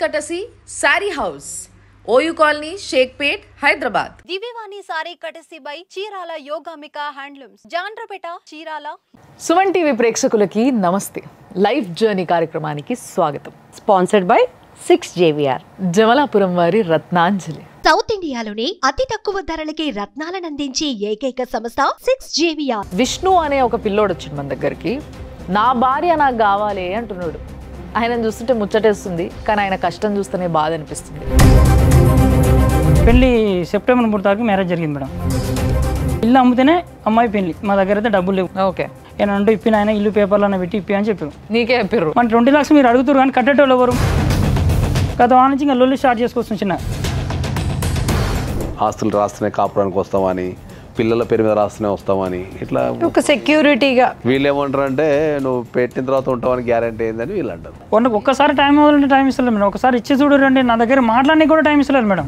కటసి sari house OU colony Shaikpet Hyderabad Divyavani sari courtesy by Chirala Yogamika handlooms Jandrapeta Chirala Suman TV ప్రేక్షకులకి నమస్తే life journey కార్యక్రమానికి స్వాగతం sponsored by six JVR Jamalapuram వారి రత్నాంజలి సౌత్ ఇండియాలోనే అతి తక్కువ ధరలకి రత్నాలనందించే ఏకైక సంస్థ సిక్స్ జేవిఆర్ విష్ణు అనే ఒక పిల్లోడు వచ్చిండు మన దగ్గరికి నా భార్య నాకు కావాలి అంటున్నాడు ఆయన చూస్తుంటే ముచ్చటేస్తుంది కానీ ఆయన కష్టం చూస్తేనే బాధ అనిపిస్తుంది పెళ్లి సెప్టెంబర్ మూడు తారీఖు మ్యారేజ్ జరిగింది మేడం ఇల్లు అమ్మితేనే అమ్మాయి పెళ్లి మా దగ్గర అయితే డబ్బులు లేవు ఓకే ఏనంటే ఇప్పిన ఆయన ఇల్లు పేపర్లన్న పెట్టి ఇప్పి అని చెప్పారు నీకే చెప్పిర్రు మన ట్వంటీ లాక్స్ మీరు అడుగుతారు కానీ కట్టేటోళ్ళు ఎవరు గత వారం నుంచి ఇంకా లొల్లి స్టార్ట్ చేసుకొస్తుంది చిన్న ఆస్తులు రాస్తేనే కాపురానికి వస్తామని పిల్లల పేరు మీద రాస్తేనే వస్తామని ఇట్లా ఒక సెక్యూరిటీగా వీళ్ళు ఏమంటారు అంటే నువ్వు పెట్టిన తర్వాత ఉంటామని గ్యారంటీ ఏందని వీళ్ళు అంటారు వాళ్ళకి ఒక్కసారి టైం ఇవ్వాలంటే టైం ఇస్తలేదు మేడం ఒకసారి ఇచ్చి చూడరండి నా దగ్గర మాట్లాడడానికి కూడా టైం ఇస్తలేదు మేడం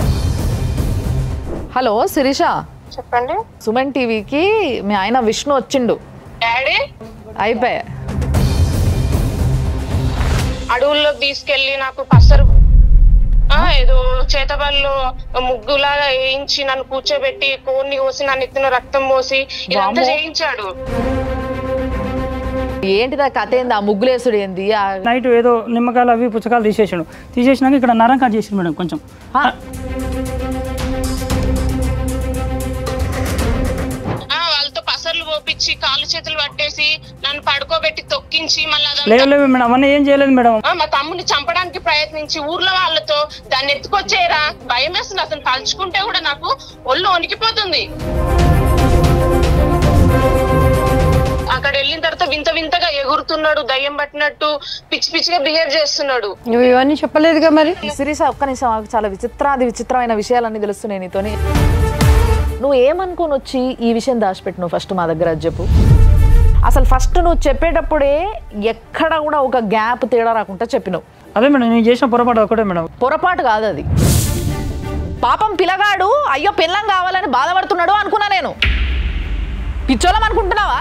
హలో శిరీష చెప్పండి సుమన్ టీవీకి మీ ఆయన విష్ణు వచ్చిండు డాడీ అయిపోయా అడవుల్లోకి తీసుకెళ్లి నాకు పసరు ఆ, ఏదో చేతబళ్ళు ముగ్గులాగా వేయించి నన్ను కూర్చోబెట్టి కోన్ని కోసి నా నెత్తిన రక్తం పోసి ఇదంతా వామ్మో. చేయించాడు ఏంటిదా కథ ఏంది ఆ ముగ్గులేసుడు ఏంది ఆ నైట్ ఏదో నిమ్మకాయలు అవి పుచ్చకాయలు తీసేసాడు తీసేసినాక ఇక్కడ నరం కట్ చేసిండు మేడం కొంచెం ఆ, ఆ, వాళ్ళతో పసర్లు పోపించి కాళ్ళు చేతులు పట్టేసి నన్ను పడుకోబెట్టి తొక్కించి మళ్ళీ అదంతా లేవు లేవు మేడం అవన్నీ ఏం చేయలేదు మేడం ఆ, మా తమ్ముని చంపడానికి ప్రయత్నించి ఊర్లో వాళ్ళతో దాన్ని ఎత్తుకొచ్చేయరా భయం వేస్తుంది అతను తలుచుకుంటే కూడా నాకు ఒళ్ళు వణికిపోతుంది అక్కడ వెళ్ళిన తర్వాత వింత వింతగా ఎగురుతున్నాడు దయ్యం పట్టినట్టు పిచ్చి పిచ్చిగా బిహేవ్ చేస్తున్నాడు నువ్వు ఇవన్నీ చెప్పలేదుగా మరి శిరీష ఒక్క నిమిషం ఆగు. చాలా విచిత్రాది విచిత్రమైన విషయాలన్నీ తెలుస్తున్నాయి నీతోని నువ్వు ఏమనుకోని వచ్చి ఈ విషయం దాచిపెట్టు నువ్వు ఫస్ట్ మా దగ్గర అది చెప్పు అసలు ఫస్ట్ నువ్వు చెప్పేటప్పుడే ఎక్కడ కూడా ఒక గ్యాప్ తేడా రాకుండా చెప్పినావు అదే మేడం నేను చేసిన పొరపాటు ఒకటే మేడం పొరపాటు కాదు అది పాపం పిల్లగాడు అయ్యో పిల్లం కావాలని బాధపడుతున్నాడు అనుకున్నా నేను పిచ్చోళం అనుకుంటున్నావా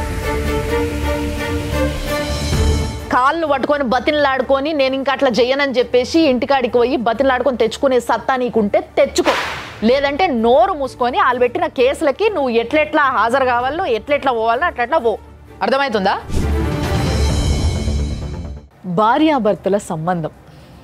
కాళ్ళు పట్టుకొని బతిన్లాడుకొని నేను ఇంకా అట్లా చెయ్యనని చెప్పేసి ఇంటికాడికి పోయి బతిన్లాడుకొని తెచ్చుకునే సత్తా నీకుంటే తెచ్చుకో లేదంటే నోరు మూసుకొని వాళ్ళు పెట్టిన కేసులకి నువ్వు ఎట్లెట్లా హాజరు కావాలో ఎట్లెట్లా పోవాలో అట్లట్లా పో అర్థమవుతుందా భార్యాభర్తల సంబంధం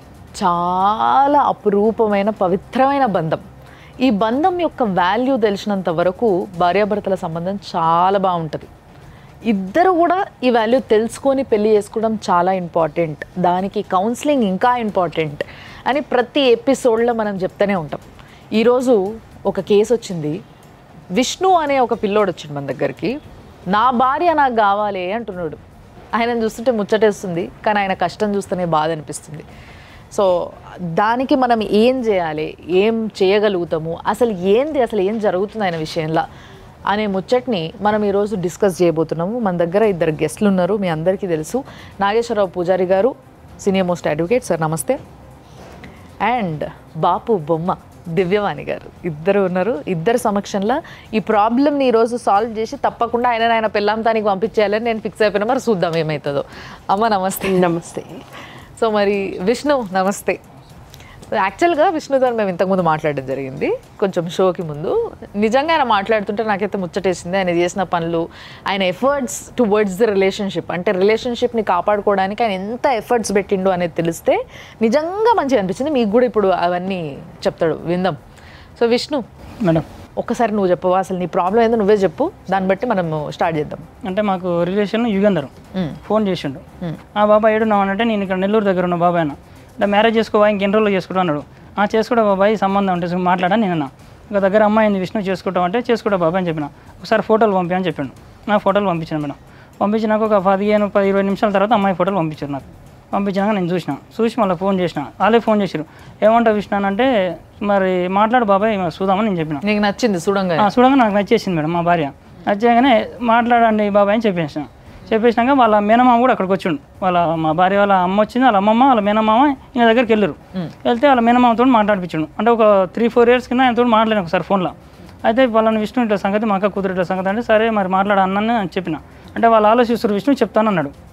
చాలా అపురూపమైన పవిత్రమైన బంధం ఈ బంధం యొక్క వాల్యూ తెలిసినంత వరకు భార్యాభర్తల సంబంధం చాలా బాగుంటుంది ఇద్దరు కూడా ఈ వాల్యూ తెలుసుకొని పెళ్లి చేసుకోవడం చాలా ఇంపార్టెంట్ దానికి కౌన్సిలింగ్ ఇంకా ఇంపార్టెంట్ అని ప్రతి ఎపిసోడ్లో మనం చెప్తూనే ఉంటాం ఈరోజు ఒక కేసు వచ్చింది విష్ణు అనే ఒక పిల్లోడు వచ్చిండు మన దగ్గరికి నా భార్య నాకు కావాలి అంటున్నాడు ఆయన చూస్తుంటే ముచ్చటేస్తుంది కానీ ఆయన కష్టం చూస్తేనే బాధ అనిపిస్తుంది సో దానికి మనం ఏం చేయాలి ఏం చేయగలుగుతాము అసలు ఏంది అసలు ఏం జరుగుతుంది ఆయన విషయంలో అనే ముచ్చట్ని మనం ఈరోజు డిస్కస్ చేయబోతున్నాము మన దగ్గర ఇద్దరు గెస్ట్లు ఉన్నారు మీ అందరికీ తెలుసు నాగేశ్వరరావు పూజారి గారు సీనియర్ మోస్ట్ అడ్వకేట్ సార్ నమస్తే అండ్ బాపు బొమ్మ దివ్యవాణి గారు ఇద్దరు ఉన్నారు ఇద్దరు సమక్షంలో ఈ ప్రాబ్లమ్ని ఈరోజు సాల్వ్ చేసి తప్పకుండా ఆయన ఆయన పిల్లంతానికి పంపించేయాలని నేను ఫిక్స్ అయిపోయినా మరి చూద్దాం ఏమవుతుందో అమ్మ నమస్తే నమస్తే సో మరి విష్ణు నమస్తే యాక్చువల్గా విష్ణుతో మేము ఇంతకుముందు మాట్లాడడం జరిగింది కొంచెం షోకి ముందు నిజంగా ఆయన మాట్లాడుతుంటే నాకైతే ముచ్చటేసింది ఆయన చేసిన పనులు ఆయన ఎఫర్ట్స్ టువర్డ్స్ ది రిలేషన్షిప్ అంటే రిలేషన్షిప్ని కాపాడుకోవడానికి ఆయన ఎంత ఎఫర్ట్స్ పెట్టిండు అనేది తెలిస్తే నిజంగా మంచిగా అనిపించింది మీకు కూడా ఇప్పుడు అవన్నీ చెప్తాడు విందాం సో విష్ణు మేడం ఒక్కసారి నువ్వు చెప్పవా అసలు నీ ప్రాబ్లం ఏందో నువ్వే చెప్పు దాన్ని బట్టి మనం స్టార్ట్ చేద్దాం అంటే మాకు రిలేషన్ యుగంధరం మ్మ్. ఫోన్ చేసిండు ఆ బాబాయ్ ఏడున్నావు అంటే నేను ఇక్కడ నెల్లూరు దగ్గర ఉన్న బాబాయ్ అన్న అంటే మ్యారేజ్ చేసుకోవా ఇంకెన్ని రోజులు చేసుకుంటా అన్నాడు ఆ చేసుకుంటా బాబాయ్ సంబంధం అంటే మాట్లాడా నేను అన్నా ఒక దగ్గర అమ్మాయి ఉంది విష్ణు చేసుకుంటాం అంటే చేసుకుంటా బాబాయ్ అని చెప్పిన ఒకసారి ఫోటోలు పంపి అని చెప్పిండు నా ఫోటోలు పంపించాను మేడం పంపించినాక ఒక పదిహేను పది ఇరవై నిమిషాల తర్వాత అమ్మాయి ఫోటోలు పంపించారు నాకు పంపించినాక నేను చూసిన చూసి మళ్ళీ ఫోన్ చేసిన వాళ్ళే ఫోన్ చేశారు ఏమంటావు విష్ణు అని అంటే మరి మాట్లాడు బాబాయ్ మరి చూద్దామని నేను చెప్పిన నీకు నచ్చింది చూడంగా ఆ, చూడంగా నాకు నచ్చేసింది మేడం మా భార్య నచ్చాగానే మాట్లాడండి బాబాయ్ అని చెప్పేసిన చెప్పేసినాక వాళ్ళ మేనమామ కూడా అక్కడికి వచ్చిండు వాళ్ళ మా భార్య వాళ్ళ అమ్మ వచ్చింది వాళ్ళ అమ్మమ్మ వాళ్ళ మేనమామ ఈయన దగ్గరికి వెళ్ళారు వెళ్తే వాళ్ళ మేనమామతో మాట్లాడిపించాడు అంటే ఒక త్రీ ఫోర్ ఇయర్స్ కింద ఆయనతో మాట్లాడాను ఒకసారి ఫోన్లో అయితే వాళ్ళని విష్ణు ఇట్లా సంగతి మా అక్క కూతురు ఇట్లా సంగతి అంటే సరే మరి మాట్లాడ అన్నాను అని చెప్పిన అంటే వాళ్ళు ఆలోచిస్తారు విష్ణు చెప్తాను అన్నాడు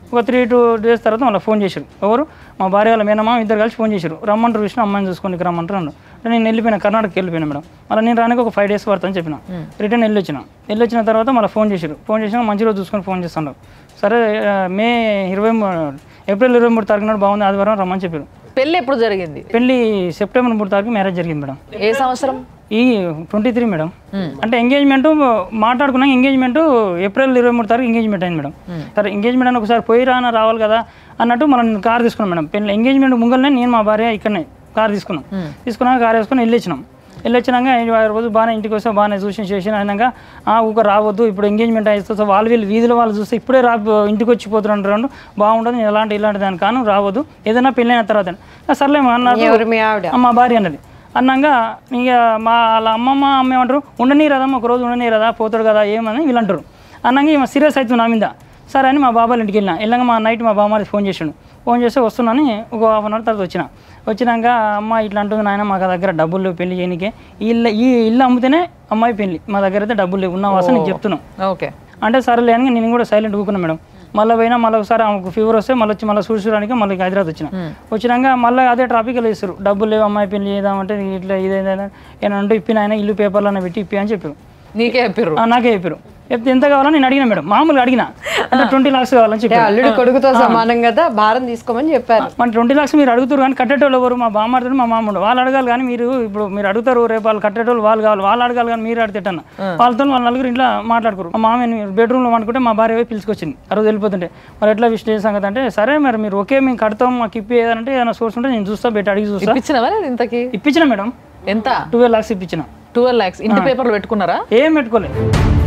ఒక త్రీ టూ డేస్ తర్వాత మళ్ళీ ఫోన్ చేశారు ఎవరు మా భార్య వాళ్ళ మేనమా ఇద్దరు కలిసి ఫోన్ చేశారు రమ్మంటారు విష్ణు అమ్మాయిని చూసుకొని రమ్మంటారు అన్నారు అంటే నేను వెళ్ళిపోయినా కర్ణాటకకి వెళ్ళిపోయినా మేడం మళ్ళీ నేను రానికి ఒక ఫైవ్ డేస్ పడుతుందని చెప్పిన రిటర్న్ వెళ్ళి వచ్చిన వెళ్ళి వచ్చిన తర్వాత మళ్ళీ ఫోన్ చేశారు ఫోన్ చేసినా మంచి రోజు చూసుకొని ఫోన్ చేస్తున్నారు సరే ఆ, మే ఇరవై మూ- ఏప్రిల్ ఇరవై మూడు తారీఖు నాడు బాగుంది ఆదివారం రమ్మని చెప్పారు పెళ్ళి ఎప్పుడు జరిగింది పెళ్లి సెప్టెంబర్ మూడు తారీఖు మ్యారేజ్ జరిగింది మేడం ఏ సంవత్సరం ఈ ట్వంటీ త్రీ మేడం అంటే ఎంగేజ్మెంట్ మాట్లాడుకున్నాం ఎంగేజ్మెంట్ ఏప్రిల్ ఇరవై మూడు తారీఖు ఎంగేజ్మెంట్ అయింది మేడం సరే ఎంగేజ్మెంట్ అని ఒకసారి పోయి రానా రావాలి కదా అన్నట్టు మనం కార్ తీసుకున్నాం మేడం పెళ్ళి ఎంగేజ్మెంట్ ముంగల్నే నేను మా భార్య ఇక్కడనే కార్ తీసుకున్నాం తీసుకున్నాక కార్ వేసుకొని వెళ్ళొచ్చినాం వెళ్ళొచ్చినాక ఆ రోజు బాగానే ఇంటికి వస్తే బాగానే చూసి చేసి అయినాక ఆ ఊక రావద్దు ఇప్పుడు ఎంగేజ్మెంట్ అయితే వాళ్ళు వీళ్ళు వీధిలో వాళ్ళు చూస్తే ఇప్పుడే రా ఇంటికి వచ్చిపోతున్నారు బాగుండదు నేను ఎలాంటి ఇలాంటి దాని కాను రావద్దు ఏదైనా పెళ్ళైన తర్వాత ఆ, సర్లే మా అన్నారు ఎవరు మీ ఆవిడ ఆ, మా భార్య అన్నది అన్నాక ఇక మా వాళ్ళ అమ్మమ్మ అమ్మ ఏమంటారు ఉండనీరదా ఒక రోజు ఉండనీరదా పోతాడు కదా ఏమని వీళ్ళు అంటారు అన్నాక ఈమె సీరియస్ అవుతుంది నా మీద సరే అని మా బాబాయ్ ఇంటికి వెళ్ళిన వెళ్ళాక మా నైట్ మా బామ్మారి ఫోన్ చేసాడు ఫోన్ చేస్తే వస్తున్నాను ఒక హాఫ్ అన్ అవర్ తర్వాత వచ్చిన వచ్చినాక అమ్మ ఇట్లా అంటుంది నాయన మా దగ్గర డబ్బులు లేవు పెళ్లి చేయనికే ఈ ఇల్లు ఈ ఇల్లు అమ్మితేనే అమ్మాయి పెళ్లి మా దగ్గర అయితే డబ్బులు లేవు ఉన్న వాసన నీకు చెప్తున్నాం ఓకే అంటే సరేలే అని నేను కూడా సైలెంట్ ఊకున్నా మేడం మళ్ళీ పోయినా మళ్ళీ ఒకసారి ఆమెకు ఫీవర్ వస్తే మళ్ళీ వచ్చి మళ్ళీ చూసుకోవడానికి మళ్ళీ హైదరాబాద్ వచ్చిన వచ్చినాక మళ్ళీ అదే ట్రాఫిక్ వేస్తారు డబ్బులు లేవు అమ్మాయి పెళ్లి చేద్దామంటే ఇట్లా ఇదేదైనా ఏమంటే ఇప్పిన ఆయన ఇల్లు పేపర్లో పెట్టి ఇప్పి అని చెప్పారు నీకే చెప్పిర్రు ఆ, నాకే చెప్పారు చెప్తే ఎంత కావాలని నేను అడిగిన మేడం మామూలుగా అడిగిన అంటే ట్వంటీ లాక్స్ కావాలని చెప్పి అల్లుడు కొడుకుతో సమానం కదా భారం తీసుకోమని చెప్పారు మన ట్వంటీ లాక్స్ మీరు అడుగుతారు కానీ కట్టేటోళ్ళు ఎవరు మా బామ్మాడుతారు మా మామూడు వాళ్ళు అడగాలి కానీ మీరు ఇప్పుడు మీరు అడుగుతారు రేపు వాళ్ళు కట్టేటోళ్ళు వాళ్ళు కావాలి వాళ్ళు అడగాలి కానీ మీరు అడితేటన్న వాళ్ళతో వాళ్ళ నలుగురు ఇంట్లో మాట్లాడుకోరు మా మామని బెడ్రూమ్లో అనుకుంటే మా భార్య పోయి పిలుచుకొచ్చింది ఆ రోజు వెళ్ళిపోతుంటే మరి ఎట్లా విషయం సంగతి అంటే సరే మరి మీరు ఓకే మేము కడతాం మాకు ఇప్పి ఏదంటే ఏదైనా సోర్స్ ఉంటే నేను చూస్తా బయట అడిగి చూస్తా ఇప్పించినవా లేదు ఇంతకి ఇప్పించిన మేడం ఎంత ట్వెల్వ్ లాక్స్ ఇప్పించిన ట్వెల్వ్ ల్యాక్స్ ఇంటి పేపర్లు పెట్టుకున్నారా ఏం పెట్టుకోలేదు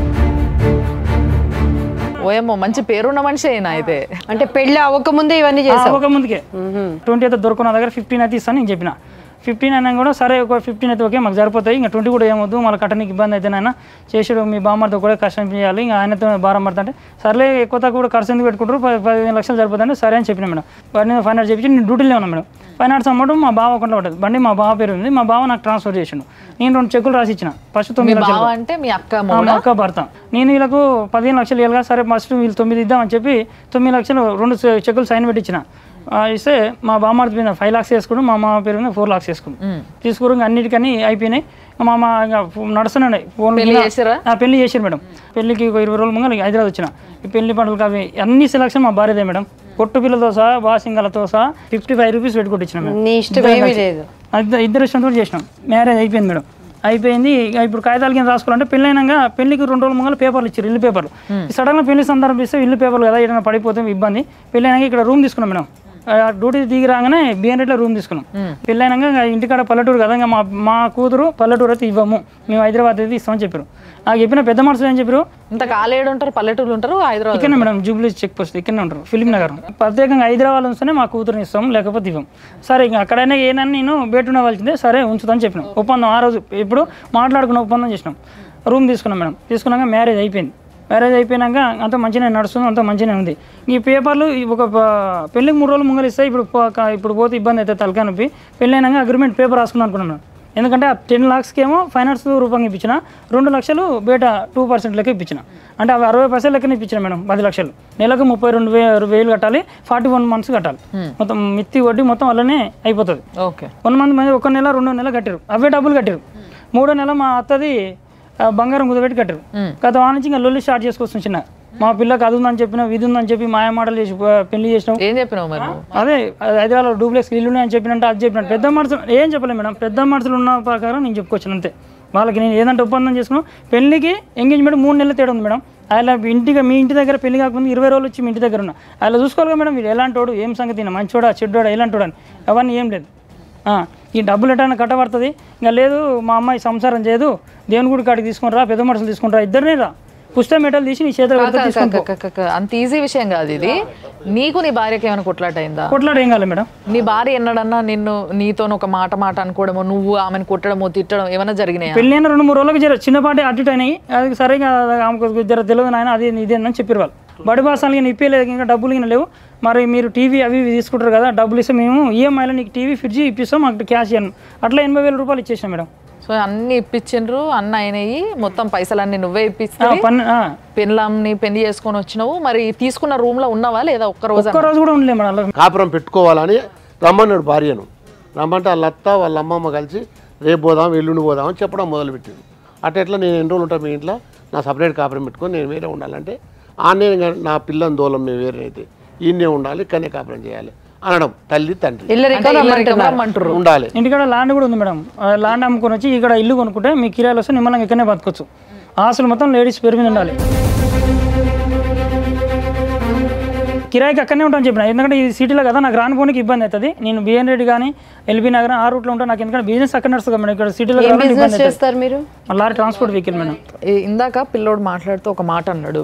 ఓయమ్మో మంచి పేరున్న మనిషి అయినా అయితే అంటే పెళ్లి అవ్వకముందే ఇవన్నీ చేసావు ఒక ముందుకే ట్వంటీ అయితే దొరుకున్న దగ్గర ఫిఫ్టీన్ అయితే ఇస్తాను నేను చెప్పిన ఫిఫ్టీన్ అయినా కూడా సరే ఒక ఫిఫ్టీన్ అయితే ఓకే మాకు సరిపోతాయి ఇంకా ట్వంటీ కూడా ఏమొద్దు మళ్ళీ కట్టడానికి ఇబ్బంది అయితే నాయన చేసాడు మీ బామ్మర్తో కూడా కష్టం చేయాలి ఇంకా ఆయనతో భారం పడతా అంటే సర్లే ఎక్కువ తక్కువ కూడా ఖర్చు ఎందుకు పెట్టుకుంటారు పది పదిహేను లక్షలు సరిపోతుంటే సరే అని చెప్పిన మేడం వాడిని ఫైవ్ హండ్రెడ్ చెప్పించి నేను డ్యూటీలో ఉన్నాను మేడం ఫైవ్ హండ్రెడ్స్ అమౌంట్ మా బావ అకౌంట్లో పడ్డది బండి మా బావ పేరు ఉంది మా బావ నాకు ట్రాన్స్ఫర్ చేసిండు నేను రెండు చెక్కులు రాసి ఇచ్చిన ఫస్ట్ మీ తొమ్మిది లక్షలు బావ అంటే మీ అక్క ఆ, మొగుడా? మా అక్క భర్త నేను వీళ్ళకు పదిహేను లక్షలు ఇవ్వాలి సరే ఫస్ట్ వీళ్ళు తొమ్మిది ఇద్దామని చెప్పి తొమ్మిది లక్షలు రెండు చె- చెక్కులు సైన్ పెట్టించిన ఆ, ఇస్తే మా బామ్మార్ది మీద ఫైవ్ లాక్స్ వేసుకుని మా మామ పేరు మీద ఫోర్ లాక్స్ వేసుకుని తీసుకుని ఇంకా అన్నిటికన్నీ అయిపోయినాయి మా మామ ఇంకా నడుస్తున్నాయి ఫోన్ పెళ్లి చేసిర్రా? పెళ్లి చేసారు మేడం పెళ్లికి ఒక ఇరవై రోజుల ముందు హైదరాబాద్ వచ్చిన ఈ పెళ్లి పండుగలు అవి అన్ని సెలక్షన్ మా భార్యదే మేడం పొట్టు పిల్లతో సహా బాసింగలతో సహా ఫిఫ్టీ ఫైవ్ రూపీస్ పెట్టుకొట్టించిన మేడం నీ ఇష్టం ఏమీ లేదు ఇద్దరు ఇద్దరు ఇష్టం కూడా చేసినాం మ్యారేజ్ అయిపోయింది మేడం అయిపోయింది ఇక ఇప్పుడు కాగితాలు కింద రాసుకోవాలంటే పెళ్ళైనాక పెళ్లికి రెండు రోజుల ముంగల పేపర్లు ఇచ్చారు ఇల్లు పేపర్లు సడన్గా పెళ్లి సందర్భం ఇస్తే ఇల్లు పేపర్లు కదా ఏదైనా పడిపోతే ఇబ్బంది పెళ్ళైనాక ఇక్కడ రూమ్ తీసుకున్నాం మేడం ఆ, డ్యూటీ దిగి రాగానే బిఎన్ రేట్లో రూమ్ తీసుకున్నాం పెళ్ళైనాక ఇంకా ఇంటికాడ పల్లెటూరు కదా ఇంకా మా మా కూతురు పల్లెటూరు అయితే ఇవ్వము మేము హైదరాబాద్ అయితే ఇస్తామని చెప్పారు నాకు చెప్పిన పెద్ద మనుషులు ఏం చెప్పారు ఇంత కాలేడు ఉంటారు పల్లెటూరు ఉంటారు హైదరాబాద్ ఇక్కడనే మేడం జూబ్లీ చెక్ పోస్ట్ ఇక్కడనే ఉంటారు ఫిలిం నగర్ ప్రత్యేకంగా హైదరాబాద్ ఉంచితేనే మా కూతురుని ఇస్తాం లేకపోతే ఇవ్వం సరే ఇంకా అక్కడైనా ఏనని నేను బయట ఉండవలసిందే సరే ఉంచుతాను చెప్పినాం ఒప్పందం ఆ రోజు ఇప్పుడు మాట్లాడుకున్న ఒప్పందం చేసినాం రూమ్ తీసుకున్నాం మేడం తీసుకున్నాక మ్యారేజ్ అయిపోయింది మ్యారేజ్ అయిపోయినాక అంత మంచిగానే నడుస్తుంది అంత మంచిగానే ఉంది ఈ పేపర్లు ఈ ఒక ప- పెళ్ళికి మూడు రోజులు ముంగలు ఇస్తే ఇప్పుడు పో- క- ఇప్పుడు పోతే ఇబ్బంది అయితే తలకాయ నొప్పి పెళ్ళైనాక అగ్రిమెంట్ పేపర్ రాసుకుందాం అనుకున్నాం మేడం ఎందుకంటే ఆ టెన్ లాక్స్కి ఏమో ఫైనాన్స్ రూపంగా ఇప్పించిన రెండు లక్షలు బయట టూ పర్సెంట్ లెక్క ఇప్పించిన అంటే అవి అరవై పర్సెంట్ లెక్కన ఇప్పించిన మేడం పది లక్షలు నెలకు ముప్పై రెండు వే వేలు కట్టాలి ఫార్టీ వన్ మంత్స్ కట్టాలి మొత్తం మిత్తి వడ్డీ మొత్తం వల్లనే అయిపోతుంది ఓకే వన్ మంత్ మంది ఒక నెల రెండో నెల కట్టారు అవే డబ్బులు కట్టారు మూడో నెల మా అత్తది ఆ, బంగారం కుదబెట్టి కట్టారు గత వారం నుంచి ఇంకా లొల్లి స్టార్ట్ చేసుకొస్తుంది చిన్న మా పిల్లకి అది ఉందని చెప్పిన ఇది ఉందని చెప్పి మాయ మాటలు చేసి ఆ, పెళ్లి చేసినాం ఏం చెప్పినావు మరి నువ్వు? అదే హైదరాబాద్లో డూప్లెక్స్ ఇల్లు ఉన్నాయని చెప్పినట్టు అది చెప్పినట్టు పెద్ద మనుషులు ఏం చెప్పలేదు మేడం పెద్ద మనుషులు ఉన్న ప్రకారం నేను చెప్పుకోవచ్చు అంతే వాళ్ళకి నేను ఏదంటే ఒప్పందం చేసుకున్నాం పెళ్లికి ఎంగేజ్మెంట్ మూడు నెలల తేడా ఉంది మేడం అలా ఇంటికి మీ ఇంటి దగ్గర పెళ్లి కాకముందు ఇరవై రోజులు వచ్చి మీ ఇంటి దగ్గర ఉన్నా అలా చూసుకోవాలి కదా మేడం మీరు ఎలాంటి వాడు ఏం సంగతి ఈయన మంచోడా చెడ్డోడా ఎలాంటి వాడు అని అవన్నీ ఏం లేదు ఆ, ఈ డబ్బులు ఎటైనా కట్టబడుతుంది ఇంకా లేదు మా అమ్మాయి సంసారం చేయదు దేవుని గుడి కాడికి తీసుకుని రా పెద్ద మనుషులు తీసుకుని రా ఇద్దరిని రా పుస్తకం మెటల్ తీసి నీ చేతిలో పెడితే తీసుకొని పో. క- క- క- అంత ఈజీ విషయం కాదు ఇది నీకు నీ భార్యకి ఏమైనా కొట్లాట అయిందా కొట్లాడు ఏం కాలేదు మేడం నీ భార్య ఎన్నడన్నా నిన్ను నీతో ఒక మాట మాట అనుకోవడమో నువ్వు ఆమెను కొట్టడమో తిట్టడం ఏమైనా జరిగినాయా పెళ్ళైన రెండు మూడు రోజులకు జర చిన్నపాటి అటు ఇటు అయినాయి అది సరిగా ఆమెకు జర తెలియదు నాయన అది ఇది అని చెప్పారు వాళ్ళు బడి బాసాలకి నేను ఇప్పలేదు ఇంకా డబ్బులు ఇంకా లేవు మరి మీరు టీవీ అవి ఇవి తీసుకుంటారు కదా డబ్బులు ఇస్తే మేము ఈఎంఐలో నీకు టీవీ ఫ్రిడ్జ్ ఇప్పిస్తాం మాకు క్యాష్ ఇవ్వను అట్లా ఎనభై వేల రూపాయలు ఇచ్చేసాం మేడం సో అన్ని ఇప్పించిండ్రు అన్న అయినాయి మొత్తం పైసలన్నీ నువ్వే ఆ, ఇప్పిస్తావు పన్ను ఆ, పెళ్ళాంని పెళ్లి చేసుకొని వచ్చినావు మరి తీసుకున్న రూమ్ లో ఉన్నావా లేదా ఒక్క రోజు ఒక్క రోజు కూడా ఉండలే మేడం అలా కాపురం పెట్టుకోవాలని రమ్మన్నాడు భార్యను రమ్మంటే వాళ్ళ అత్త వాళ్ళ అమ్మమ్మ కలిసి రేపు పోదాం ఎల్లుండి పోదాం అని చెప్పడం మొదలుపెట్టింది అట్లా ఎట్లా నేను ఎన్ని రోజులు ఉంటాను మీ ఇంట్లో నా సపరేట్ కాపురం పెట్టుకొని నేను వేరే ఉండాలంటే ఆనే నా పిల్లని దూలం మేము వేరే అయితే ఈయనే ఉండాలి ఇక్కడనే కాపురం చేయాలి అనడం తల్లి తండ్రి ఇల్లరికం రమ్మంటున్నారు. రమ్మంటారు ఉండాలి ఇంటికాడ ల్యాండ్ కూడా ఉంది మేడం ఆ ల్యాండ్ అమ్ముకొని వచ్చి ఇక్కడ ఇల్లు కొనుక్కుంటే మీ కిరాయిలు వస్తే నిమ్మలంగా ఇక్కడనే బతకొచ్చు ఆస్తులు మొత్తం లేడీస్ పేరు మీద ఉండాలి కిరాయికి అక్కడనే ఉంటాను చెప్పిన ఎందుకంటే ఈ సిటీలో కదా నాకు రానిపోనికి ఇబ్బంది అవుతుంది నేను బిఎన్ రెడ్డి కానీ ఎల్బీ నగర్ ఆ రూట్లో ఉంటాను నాకు ఎందుకంటే బిజినెస్ అక్కడ నడుస్తుంది కదా మేడం ఇక్కడ సిటీలో ఏం రావాలంటే బిజినెస్ ఇబ్బంది అవుతుంది. చేస్తారు మీరు లారీ ట్రాన్స్పోర్ట్ వెహికల్ మేడం ఈ- ఇందాక పిల్లోడు మాట్లాడుతూ ఒక మాట అన్నాడు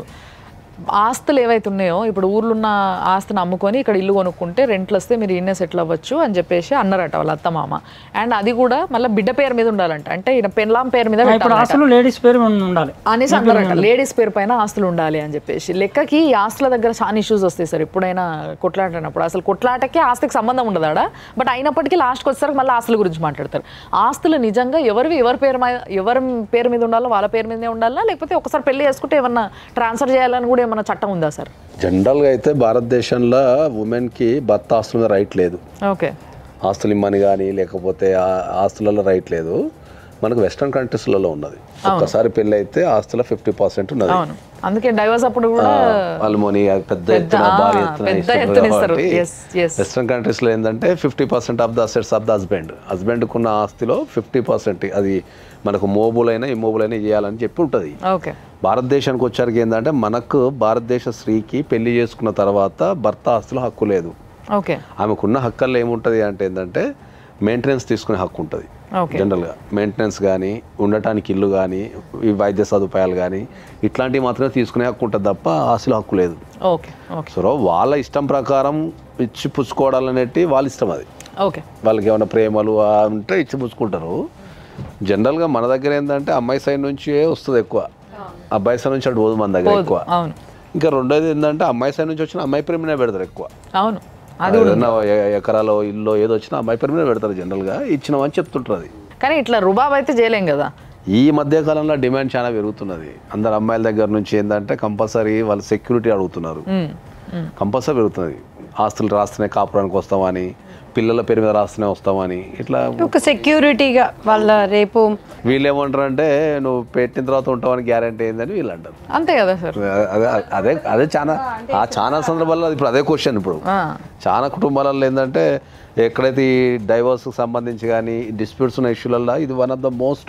ఆస్తులు ఏవైతే ఉన్నాయో ఇప్పుడు ఊర్లో ఉన్న ఆస్తిని అమ్ముకొని ఇక్కడ ఇల్లు కొనుక్కుంటే రెంట్లు వస్తే మీరు ఈయనే సెటిల్ అవ్వచ్చు అని చెప్పేసి అన్నారట వాళ్ళ అత్త మామ అండ్ అది కూడా మళ్ళీ బిడ్డ పేరు మీద ఉండాలంట అంటే ఈయన పెన్లాం పేరు మీద ఇప్పుడు పెట్టాలంట. ఆస్తులు లేడీస్ పేరు మీద ఉండాలి అనేసి అన్నారట లేడీస్ పేరు పైన ఆస్తులు ఉండాలి అని చెప్పేసి లెక్కకి ఈ ఆస్తుల దగ్గర చాలా ఇష్యూస్ వస్తాయి సార్ ఎప్పుడైనా కొట్లాడినప్పుడు అసలు కొట్లాటకి ఆస్తికి సంబంధం ఉండదాడా బట్ అయినప్పటికీ లాస్ట్కి వచ్చేసరికి మళ్ళీ ఆస్తుల గురించి మాట్లాడతారు ఆస్తులు నిజంగా ఎవరివి ఎవరి పేరు మీద ఎవరి పేరు మీద ఉండాలో వాళ్ళ పేరు మీదనే ఉండాలా లేకపోతే ఒకసారి పెళ్లి చేసుకుంటే ఏమన్నా ట్రాన్స్ఫర్ చేయాలని కూడా ఏమన్నా చట్టం ఉందా సార్ జనరల్గా అయితే భారతదేశంలో ఉమెన్కి భర్త ఆస్తుల మీద రైట్ లేదు ఓకే ఆస్తులు ఇమ్మని కానీ లేకపోతే ఆ- ఆస్తులలో రైట్ లేదు మనకు వెస్ట్రన్ కంట్రీస్లలో ఉన్నది ఒక్కసారి పెళ్ళి అయితే ఆస్తుల ఫిఫ్టీ పర్సెంట్ ఉన్నది అవును అందుకే డైవర్స్ అప్పుడు కూడా అల్మోని పెద్ద ఎత్తున ఆ, భారీ ఎత్తున పెద్ద ఇస్తారు ఎత్తున ఇస్తారు. కాబట్టి Yes, yes. వెస్ట్రన్ కంట్రీస్లో ఏంటంటే fifty percent of the assets of the husband హస్బెండ్కున్న ఆస్తిలో ఫిఫ్టీ పర్సెంట్ అది మనకు మోబుల్ అయినా ఇమ్మోబుల్ అయినా చేయాలని చెప్పి ఉంటుంది ఓకే భారతదేశానికి వచ్చారికి ఏంటంటే మనకు భారతదేశ స్త్రీకి పెళ్లి చేసుకున్న తర్వాత భర్త ఆస్తులో హక్కు లేదు ఓకే ఆమెకున్న హక్కల్లో ఏముంటుంది అంటే ఏంటంటే మెయింటెనెన్స్ తీసుకునే హక్కు ఉంటుంది Okay. జనరల్గా మెయింటెనెన్స్ కానీ ఉండటానికి ఇల్లు కానీ ఈ వైద్య సదుపాయాలు కానీ ఇట్లాంటివి మాత్రమే తీసుకునే హక్కు ఉంటుంది తప్ప ఆస్తుల హక్కు లేదు ఓకే ఓకే సో వాళ్ళ ఇష్టం ప్రకారం ఇచ్చి పుచ్చుకోవడాలు అనేటి వాళ్ళ ఇష్టం అది ఓకే వాళ్ళకి ఏమైనా ప్రేమలు ఆ ఉంటే ఇచ్చి పుచ్చుకుంటారు జనరల్గా మన దగ్గర ఏంటంటే అమ్మాయి సైడ్ నుంచి వస్తుంది ఎక్కువ అబ్బాయి సైడ్ నుంచి అటు పోదు మన దగ్గర ఎక్కువ అవును ఇంకా రెండోది ఏంటంటే అమ్మాయి సైడ్ నుంచి వచ్చిన అమ్మాయి ప్రేమనే పెడతారు ఎక్కువ అవును ఏదైనా ఎ- ఎకరాలో ఇల్లు ఏదో వచ్చినా అమ్మాయి పేరు మీద పెడతారు జనరల్గా ఇచ్చినామని చెప్తుంటారు అది కానీ ఇట్లా రుబాబ్ అయితే చేయలేం కదా ఈ మధ్య కాలంలో డిమాండ్ చాలా పెరుగుతున్నది అందరు అమ్మాయిల దగ్గర నుంచి ఏంటంటే కంపల్సరీ వాళ్ళు సెక్యూరిటీ అడుగుతున్నారు కంపల్సరీ పెరుగుతున్నది ఆస్తులు రాస్తేనే కాపురానికి వస్తామని పిల్లల పేరు మీద రాస్తేనే వస్తామని ఇట్లా ఒక సెక్యూరిటీగా వాళ్ళ రేపు వీళ్ళు ఏమంటారు అంటే నువ్వు పెట్టిన తర్వాత ఉంటామని గ్యారంటీ ఏందని వీళ్ళు అంటారు అంతే కదా సార్ అదే అదే అదే చాలా ఆ చాలా సందర్భాల్లో ఇప్పుడు అదే క్వశ్చన్ ఇప్పుడు ఆ, చాలా కుటుంబాలలో ఏంటంటే ఎక్కడైతే ఈ డైవర్స్కి సంబంధించి కానీ డిస్ప్యూట్స్ ఉన్న ఇష్యూలలో ఇది వన్ ఆఫ్ ద మోస్ట్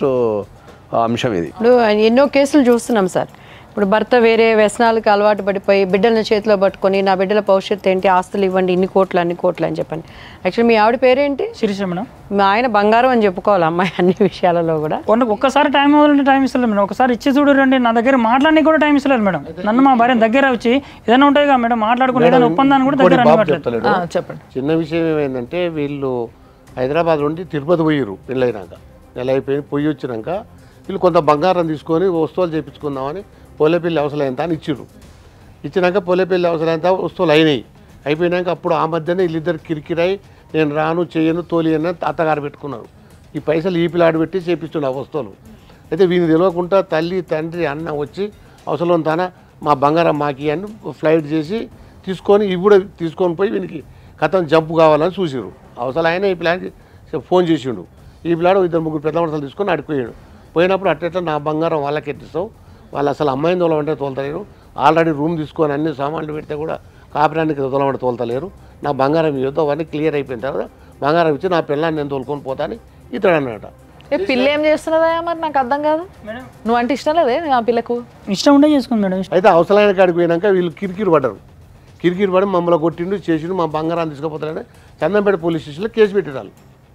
అంశం ఇది ఇప్పుడు ఎన్నో కేసులు చూస్తున్నాం సార్ ఇప్పుడు భర్త వేరే వ్యసనాలకు అలవాటు పడిపోయి బిడ్డలను చేతిలో పట్టుకొని నా బిడ్డల భవిష్యత్తు ఏంటి ఆస్తులు ఇవ్వండి ఇన్ని కోట్లు అన్ని కోట్లు అని చెప్పండి యాక్చువల్లీ మీ ఆవిడ పేరేంటి శిరీష మేడం మా ఆయన బంగారం అని చెప్పుకోవాలి అమ్మాయి అన్ని విషయాలలో కూడా ఒక్క- ఒక్కసారి టైం ఇవ్వాలంటే టైం ఇస్తలేదు మేడం ఒకసారి ఇచ్చి చూడండి నా దగ్గర మాట్లాడడానికి కూడా టైం ఇస్తలేదు మేడం నన్ను మా భార్య దగ్గర వచ్చి ఏదైనా ఉంటాయి కదా మేడం మాట్లాడుకుని ఏదైనా ఒప్పందాన్ని కూడా ఇంకోటి దగ్గర బాబు అనివ్వట్లేదు చెప్తలేడు ఆ, చెప్పండి చిన్న విషయం ఏమైందంటే వీళ్ళు హైదరాబాద్ నుండి తిరుపతి పోయిర్రు పెళ్ళైనాక నెల అయిపోయింది పొయ్యి వచ్చినాక వీళ్ళు కొంత బంగారం తీసుకొని వస్తువులు చేయించుకుందామని పోలేపల్లి అవసరమైనంత అని ఇచ్చిర్రు ఇచ్చినాక పోలేపల్లి అవసరమైనంత వస్తువులు అయినాయి అయిపోయినాక అప్పుడు ఆ మధ్యనే వీళ్ళిద్దరు కిరికిరాయి నేను రాను చేయను తోలియను అని అత్తగారు పెట్టుకున్నారు ఈ పైసలు ఈ పిల్లాడు పెట్టి చేపిస్తుండే ఆ వస్తువులు అయితే వీని తెలియకుండా తల్లి తండ్రి అన్న వచ్చి అవసరం తన మా బంగారం మాకి అని ఫ్లైట్ చేసి తీసుకొని ఇవి కూడా తీసుకొని పోయి వీనికి కథం జంపు కావాలని చూసిరు అవసరం ఆయన ఈ పిల్లాడికి ఫోన్ చేసిండు ఈ పిల్లాడు ఇద్దరు ముగ్గురు పెద్ద మనుషులు తీసుకొని అడిగిపోయాడు పోయినప్పుడు అట్టెట్లా నా బంగారం వాళ్ళకి ఎట్టిస్తావు వాళ్ళు అసలు అమ్మాయిని తోలమంటే తోలుతలేరు ఆల్రెడీ రూమ్ తీసుకొని అన్ని సామాన్లు పెడితే కూడా కాపురానికి తోలమంటే తోలుతలేరు నా బంగారం ఇవ్వద్దు అవన్నీ క్లియర్ అయిపోయిన తర్వాత బంగారం ఇచ్చి నా పిల్లాన్ని నేను తోలుకొని పోతాని ఇతడు అన్నట ఏ పిల్ల ఏం చేస్తున్నదా మరి నాకు అర్థం కాదు నువ్వు అంటే ఇష్టం లేదే ఆ పిల్లకు ఇష్టం ఉండే చేసుకుంది మేడం అయితే అవసరమైన కాడికి పోయినాక వీళ్ళు కిరికిరి పడ్డారు కిరికిరి పడి మమ్మల్ని కొట్టిండు చేసిండు మా బంగారాన్ని తీసుకుపోతారని చందంపేట పోలీస్ స్టేషన్లో కేసు పెట్టిరాలు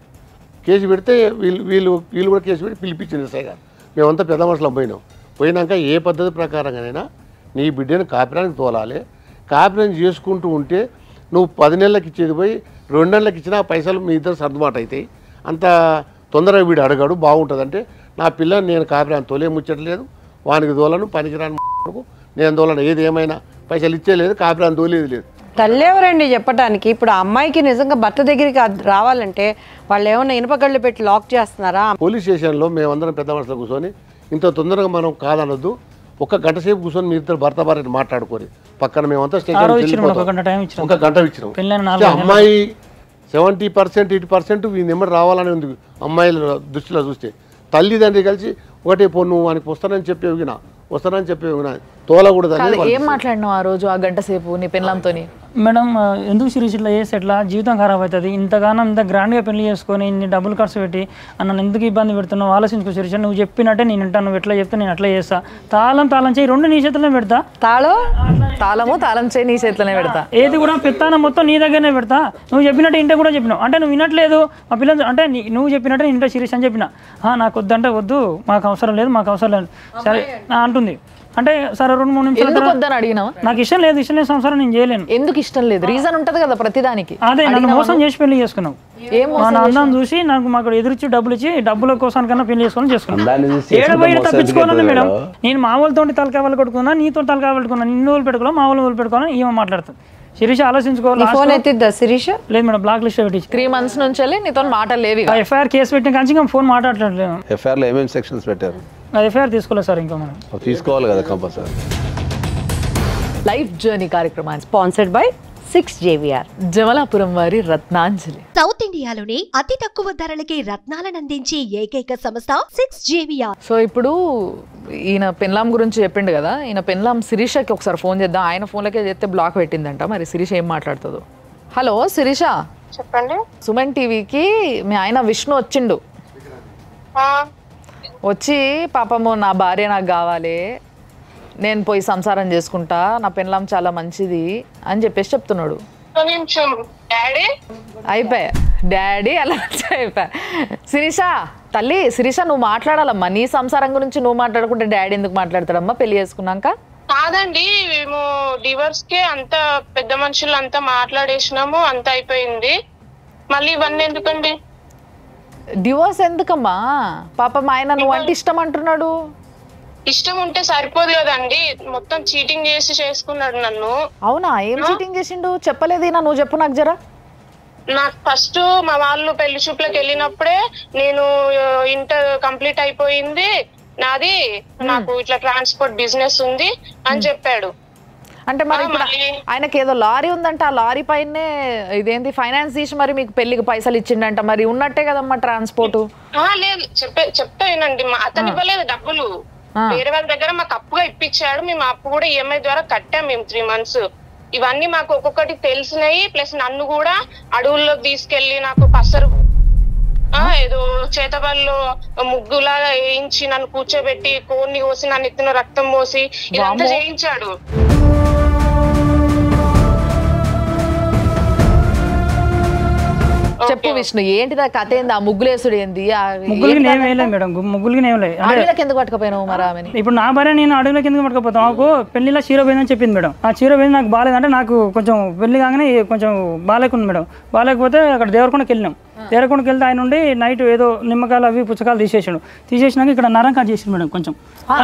కేసు పెడితే వీళ్ళు వీళ్ళు వీళ్ళు కూడా కేసు పెట్టి పిలిపించింది ఎస్ఐ గారు మేమంతా పెద్ద మనుషులం పోయినాం పోయినాక ఏ పద్ధతి ప్రకారంగానైనా నీ బిడ్డను కాపురానికి తోలాలి కాపురం చేసుకుంటూ ఉంటే నువ్వు పది నెలలకు ఇచ్చేది పోయి రెండు నెలలకు ఇచ్చినా ఆ పైసలు మీ ఇద్దరు సర్దుబాటు అవుతాయి అంత తొందరగా వీడు అడగాడు బాగుంటుందంటే నా పిల్లని నేను కాపురాన్ని తోలే ముచ్చట్లేదు వానికి తోలను పనికిరాని కొడుకు నేను తోలను ఏది ఏమైనా పైసలు ఇచ్చేలేదు కాపురాన్ని తోలేది లేదు తల్లి ఎవరండి చెప్పడానికి ఇప్పుడు ఆ అమ్మాయికి నిజంగా భర్త దగ్గరికి అద్- రావాలంటే వాళ్ళు ఏమన్నా ఇనుపగళ్ళు పెట్టి లాక్ చేస్తున్నారా పోలీస్ స్టేషన్లో మేమందరం పెద్ద మనుషులు కూర్చొని ఇంత తొందరగా మనం కాదనొద్దు ఒక గంట సేపు కూర్చొని మీ ఇద్దరు భర్త భార్యని మాట్లాడుకొని పక్కన మేమంతా ఆ రోజు స్టేషన్ ఇచ్చినాం ఒక గంట టైం ఇచ్చినాం ఒక గంట ఇచ్చినాం పెళ్ళైన అంటే నాలుగు అమ్మాయి సెవెంటీ పర్సెంట్ ఎయిటీ పర్సెంట్ ఈ నెంబర్ రావాలని ఉంది అమ్మాయిల దృష్టిలో చూస్తే తల్లిదండ్రి కలిసి ఒకటే పో నువ్వు ఆయనకి వస్తానని చెప్పి ఊగిన వస్తానని చెప్పి ఊగిన తోలకూడదు కాదు అనేది ఏం మాట్లాడినావు ఆ రోజు ఆ గంట సేపు నీ పెళ్ళంతోని మేడం ఆ, ఎందుకు సిరీస్ ఇట్లా చేస్తే ఎట్లా జీవితం ఖరాబ్ అవుతుంది ఇంతగానం ఇంత గ్రాండ్గా పెళ్లి చేసుకొని ఇన్ని డబ్బులు ఖర్చు పెట్టి ఆ నన్ను ఎందుకు ఇబ్బంది పెడుతున్నావు ఆలోచించుకో సిరీస్ నువ్వు చెప్పినట్టే నేను వింటాను నువ్వు ఎట్లా చెప్తే నేను అట్లా చేస్తా తాళం తాళం చేయి రెండు నీ చేతిలో పెడతా తాళో తాళము తాళం చేయి నీ చేతిలోనే పెడతా ఏది కూడా పెత్తానం మొత్తం నీ దగ్గరనే పెడతా నువ్వు చెప్పినట్టు ఇంటే కూడా చెప్పినావు అంటే నువ్వు వినట్లేదు మా పిల్లలు అంటే నీ- నువ్వు చెప్పినట్టు నేను ఇంటే సిరీస్ అని చెప్పిన "ఆ, నాకు వద్దంటే వద్దు మాకు అవసరం లేదు మాకు అవసరం లేదు సరే ఆ, అంటుంది అంటే సరే రెండు మూడు నిమిషాల ఎందుకు తర్వాత వద్దని అడిగినావా నాకు ఇష్టం లేదు ఇష్టం లేదు సంసారం నేను చేయలేను ఎందుకు ఇష్టం లేదు రీజన్ ఉంటది కదా ప్రతిదానికి అదే నన్ను మోసం చేసి పెళ్లి చేసుకున్నావు ఏం మా నాన్న చూసి నాకు మాకు ఎదురిచ్చి డబ్బులు ఇచ్చి డబ్బుల కోసం కన్నా పెళ్లి చేసుకొని చేసుకున్నాను అందాన్ని చూసి ఏడ చేసుకుంటే పోయి మోసం తప్పించుకోవాలని ఎందుకు మేడం అవుతుందో? నేను మా వాళ్ళతో తలకాయ వాళ్ళు కొట్టుకున్నా నీతో తలకాయ పెట్టుకున్నా నిన్ను వాళ్ళు పెట్టుకోవాలి మా వాళ్ళు పెట్టుకోవాలని ఈమె మాట్లాడుతుంది శిరీష ఆలోచించుకోవాలి నీ ఫోన్ ఎత్తిద్దా శిరీష లేదు మేడం బ్లాక్ లిస్ట్ పెట్టి త్రీ మంత్స్ నుంచి వెళ్ళి నీతో మాటలు లేవి ఎఫ్ఐఆర్ కేసు పెట్టిన కానీ ఇంకా ఫోన్ మాట్లాడలేదు ఎఫ్ఐఆర్లో ఏమేమి సెక్షన్స్ పెట్టారు ఎఫ్ఐఆర్ తీసుకోలేదు సార్ ఇంకా మనం అవి తీసుకోవాలి కదా కంపల్సరీ లైఫ్ జర్నీ కార్యక్రమాన్ని sponsored by six JVR Jamalapuram వారి రత్నాంజలి సౌత్ ఇండియాలోనే అతి తక్కువ ధరలకి రత్నాలనందించే ఏకైక సంస్థ సిక్స్ జేవిఆర్ సో ఇప్పుడు ఈయన పెన్లాం గురించి చెప్పిండు కదా ఈయన పెన్లాం శిరీషకి ఒకసారి ఫోన్ చేద్దాం ఆయన ఫోన్లకే చేస్తే బ్లాక్ పెట్టిందంట మరి శిరీష ఏం మాట్లాడుతుందో హలో శిరీష చెప్పండి సుమన్ టీవీకి మీ ఆయన విష్ణు వచ్చిండు ఆ, వచ్చి పాపము నా భార్య నాకు కావాలి నేను పోయి సంసారం చేసుకుంటా నా పెన్లాం చాలా మంచిది అని చెప్పేసి చెప్తున్నాడు ఒక నిమిషం డాడీ అయిపోయా డాడీ అలా అయిపోయా శిరీష తల్లి శిరీష నువ్వు మాట్లాడాలమ్మా నీ సంసారం గురించి నువ్వు మాట్లాడుకుంటే డాడీ ఎందుకు మాట్లాడతాడమ్మా పెళ్లి చేసుకున్నాక కాదండి మేము డివర్స్ కి అంత పెద్ద మనుషులు అంతా మాట్లాడేసినాము అంత అయిపోయింది మళ్ళీ ఇవన్నీ ఎందుకండి డివోర్స్ ఎందుకమ్మా పాపం ఆయన నువ్వు అంటే ఇష్టం అంటున్నాడు ఇష్టం ఉంటే సరిపోదు కదండి మొత్తం చీటింగ్ చేసి చేసుకున్నాడు నన్ను అవునా ఏం చీటింగ్ చేసిండు చెప్పలేదేనా నువ్వు చెప్పు నాకు జరా నాకు ఫస్ట్ మా వాళ్ళు పెళ్లి చూపులకు వెళ్ళినప్పుడే నేను ఇంటర్ కంప్లీట్ అయిపోయింది నాది నాకు ఇట్లా ట్రాన్స్పోర్ట్ బిజినెస్ ఉంది అని చెప్పాడు అంటే మరి ఆ, ఇప్పుడు మళ్ళీ- ఆయనకి ఏదో లారీ ఉందంట ఆ లారీ పైనే ఇదేంటి ఫైనాన్స్ తీసి మరి మీకు పెళ్లికి పైసలు ఇచ్చిండంట మరి ఉన్నట్టే కదమ్మా ట్రాన్స్పోర్ట్ ఆ, లేదు చెప్పే చెప్తా వినండి మా అతను ఇవ్వలేదు డబ్బులు ఆ. వేరే వాళ్ళ దగ్గర మాకు అప్పుగా ఇప్పించాడు మేము అప్పు కూడా ఈఎంఐ ద్వారా కట్టాం మేము త్రీ మంత్స్ ఇవన్నీ మాకు ఒక్కొక్కటి తెలిసినాయి ప్లస్ నన్ను కూడా అడవుల్లోకి తీసుకెళ్లి నాకు పసరు ఆ, ఏదో చేతబల్లో ముగ్గులాగా వేయించి నన్ను కూర్చోబెట్టి కోన్ని కోసి నన్ను ఎత్తున రక్తం పోసి ఇదంతా వామ్మో. చేయించాడు చెప్పు విష్ణు ఏంటిదా కథ ఏంది ఆ ముగ్గులేసుడు ఏంది ఆ ముగ్గులకి ఏంటి నేను వేయలేదు మేడం గు- ముగ్గులకి నేను వేయలేదు అంటే అడవిలోకి ఎందుకు పట్టుకపోయినావు మరి ఆమెని ఇప్పుడు నా భార్య నేను అడవిలోకి ఎందుకు పట్టుకపోతాం నాకు పెళ్లిలో చీర పోయిందని చెప్పింది మేడం ఆ చీర పోయింది నాకు బాగాలేదంటే నాకు కొంచెం పెళ్లి కాగానే కొంచెం బాగాలేకుంది మేడం బాగాలేకపోతే అక్కడ దేవరకొండకి వెళ్ళినాం దేవరకొండకి వెళ్తే ఆయన నుండి నైట్ ఏదో నిమ్మకాయలు అవి పుచ్చకాయలు తీసేసాడు తీసేసినాక ఇక్కడ నరం కట్ చేసిండు మేడం కొంచెం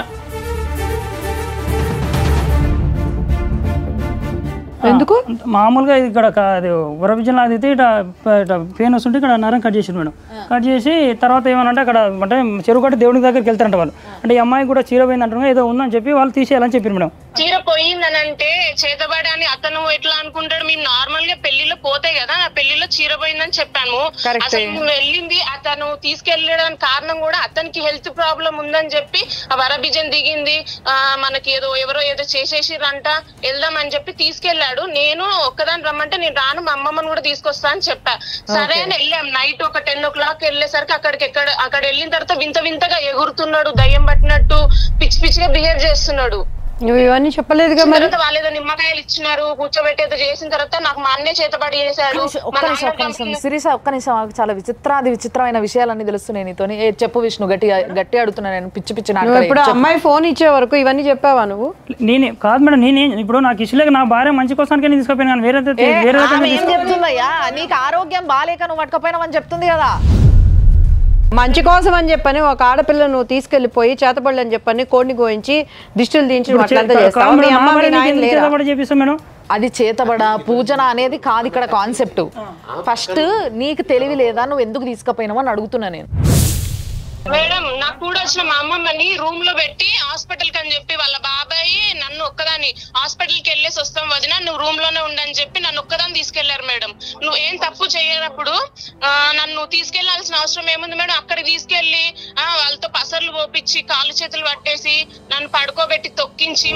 ఎందుకు మామూలుగా ఇది ఇక్కడ క- అది వరవిజన్ అది అయితే ఇట్లా పెయిన్ వస్తుంటే ఇక్కడ నరం కట్ చేసిండు మేడం కట్ చేసి తర్వాత ఏమనంటే అక్కడ అంటే చెరువు కట్టి దేవుడి దగ్గరికి వెళ్తారంట వాళ్ళు అంటే ఈ అమ్మాయి కూడా చీర పోయింది అంటారు ఏదో ఉందని చెప్పి వాళ్ళు తీసేయాలని చెప్పారు మేడం చీర పోయిందని అంటే చేతబడి అని అతను ఎట్లా అనుకుంటాడు మేము నార్మల్ గా పెళ్లిలో పోతే కదా నా పెళ్లిలో చీర పోయిందని చెప్పాను Correct. అసలు మేము వెళ్ళింది అతను తీసుకెళ్ళడానికి కారణం కూడా అతనికి హెల్త్ ప్రాబ్లం ఉందని చెప్పి ఆ వరబిజన్ దిగింది ఆ మనకి ఏదో ఎవరో ఏదో చేసేసిరంట వెళ్దాం అని చెప్పి తీసుకెళ్ళాడు నేను ఒక్కదాని రమ్మంటే నేను రాను మా అమ్మమ్మని కూడా తీసుకొస్తా అని చెప్పా సరే అని వెళ్ళాం నైట్ ఒక టెన్ ఓ క్లాక్ వెళ్ళేసరికి అక్కడికి ఎక్కడ అక్కడ వెళ్ళిన తర్వాత వింత వింతగా ఎగురుతున్నాడు దయ్యం పట్టినట్టు పిచ్చి పిచ్చిగా బిహేవ్ చేస్తున్నాడు నువ్వు ఇవన్నీ చెప్పలేదుగా మరి తర్వాత వాళ్ళు ఏదో నిమ్మకాయలు ఇచ్చినారు కూర్చోబెట్టి ఏదో చేసిన తర్వాత నాకు మా అన్నే చేతబడి చేశాడు ఒక్క మా నిమిషం నాన్న ఒక్క నిమిషం కంపెనీలో- సిరీస ఒక్క నిమిషం ఆగు. చాలా విచిత్రాది విచిత్రమైన విషయాలన్నీ తెలుస్తున్నాయి నీతోని ఏ చెప్పు విష్ణు గట్టి గట్టి అడుగుతున్నా నేను పిచ్చి పిచ్చి నువ్వు నాటకాలు ఇప్పుడు చెప్పు. అమ్మాయి ఫోన్ ఇచ్చే వరకు ఇవన్నీ చెప్పావా నువ్వు నేనే కాదు మేడం నేనే ఇప్పుడు నాకు ఇష్టలేక నా భార్య మంచి కోసానికి నేను తీసుకుపోయాను కానీ వేరే ఏ, వేరే ఆమె ఏం చెప్తుందయ్యా నీకు ఆరోగ్యం బాగాలేక నువ్వు పట్టుకపోయినావని చెప్తుంది కదా మంచి కోసం అని చెప్పని ఒక ఆడపిల్ల నువ్వు తీసుకెళ్లిపోయి చేతబడులు అని చెప్పని కోడిని గోయించి దిష్టిలు దించి ఇప్పుడు అట్లంతా చే- చేస్తావా? కాదు మీ మేడం, అమ్మ మా మీ భార్య నాయన నీకు లేరా? చేతబడి చేపిస్తాం మేడం అది చేతబడ పూజన అనేది కాదు ఇక్కడ కాన్సెప్ట్ ఫస్ట్ నీకు తెలివి లేదా నువ్వు ఎందుకు తీసుకుపోయినావు అని అడుగుతున్నా నేను మేడం నాకు కూడా వచ్చిన మా అమ్మమ్మని రూమ్ లో పెట్టి హాస్పిటల్ కి అని చెప్పి వాళ్ళ బాబాయ్ నన్ను ఒక్కదాన్ని హాస్పిటల్ కి వెళ్ళేసి వస్తాం వదిన నువ్వు రూమ్ లోనే ఉండని చెప్పి నన్ను ఒక్కదాన్ని తీసుకెళ్లారు మేడం నువ్వు ఏం తప్పు చేయనప్పుడు ఆ, నన్ను తీసుకెళ్లాల్సిన అవసరం ఏముంది మేడం అక్కడికి తీసుకెళ్లి ఆ, వాళ్ళతో పసర్లు పోపించి కాళ్ళు చేతులు పట్టేసి నన్ను పడుకోబెట్టి తొక్కించి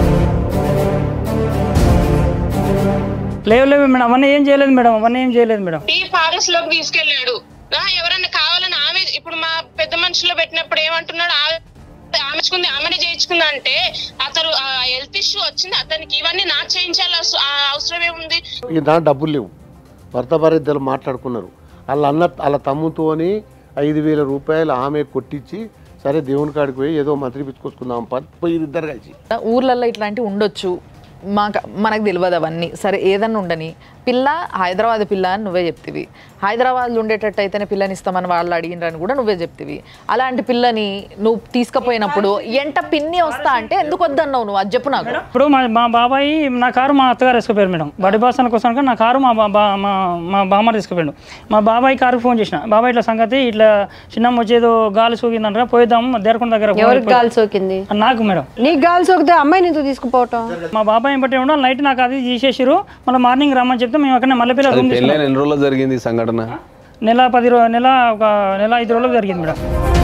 లేవు లేవు మేడం అవన్నీ ఏం చేయలేదు మేడం అవన్నీ ఏం చేయలేదు మేడం టీ ఫారెస్ట్ లోకి తీసుకెళ్లాడు ఆ, ఎవరన్నా కావాలని ఆమె ఇప్పుడు మా పెద్ద మనుషులో పెట్టినప్పుడు ఏమంటున్నాడు ఆమె ఆమెచుకుంది ఆమెనే చేయించుకుంది అంటే అతను హెల్త్ ఇష్యూ వచ్చింది అతనికి ఇవన్నీ నాకు చేయించాలి అవసరం ఏముంది ఈ దాని డబ్బులు లేవు భర్త భార్య ఇద్దరు మాట్లాడుకున్నారు వాళ్ళ అన్న వాళ్ళ తమ్ముతోని ఐదు వేల రూపాయలు ఆమె కొట్టించి సరే దేవుని కాడికి పోయి ఏదో మంత్రి పిచ్చుకొచ్చుకుందాం పని పోయి ఇద్దరు కలిసి ఊర్లలో ఇట్లాంటివి ఉండొచ్చు మాకు మనకు తెలియదు అవన్నీ సరే ఏదన్నా ఉండని పిల్ల హైదరాబాద్ పిల్ల అని నువ్వే చెప్తివి హైదరాబాద్లో ఉండేటట్టు అయితేనే పిల్లని ఇస్తామని వాళ్ళు అడిగినరని కూడా నువ్వే చెప్తివి అలాంటి పిల్లని నువ్వు తీసుకుపోయినప్పుడు ఎంట పిన్ని వస్తా అంటే ఎందుకు వద్దన్నావు నువ్వు అది చెప్పు నాకు ఇప్పుడు మా మా బాబాయ్ నా కారు మా అత్తగారు వేసుకుపోయారు మేడం బడి బాసన కోసం నా కారు మా బా- బా- మా మా బామ్మ తీసుకుపోయాడు మా బాబాయ్ కారు ఫోన్ చేసిన బాబాయ్ ఇట్లా సంగతి ఇట్లా చిన్నమ్మ వచ్చేదో గాలి సోకిందంట పోయిద్దాం దేరకొండ దగ్గర ఎవరికి గాలి సోకింది నాకు మేడం నీకు గాలి సోకితే అమ్మాయిని ఎందుకు తీసుకుపోవటం మా బాబాయ్ బట్టి ఉండడం నైట్ నాకు అది తీసేసిరు మళ్ళీ మార్నింగ్ రమ్మని చెప్తే మేము అక్కడ మల్లెపిల్ల అది రూమ్ పెళ్ళైన తీసుకున్నాం ఎన్ని రోజుల్లో జరిగింది ఈ సంఘటన నెల పది రో నెల ఒక నెల ఐదు రోజులకు జరిగింది మేడం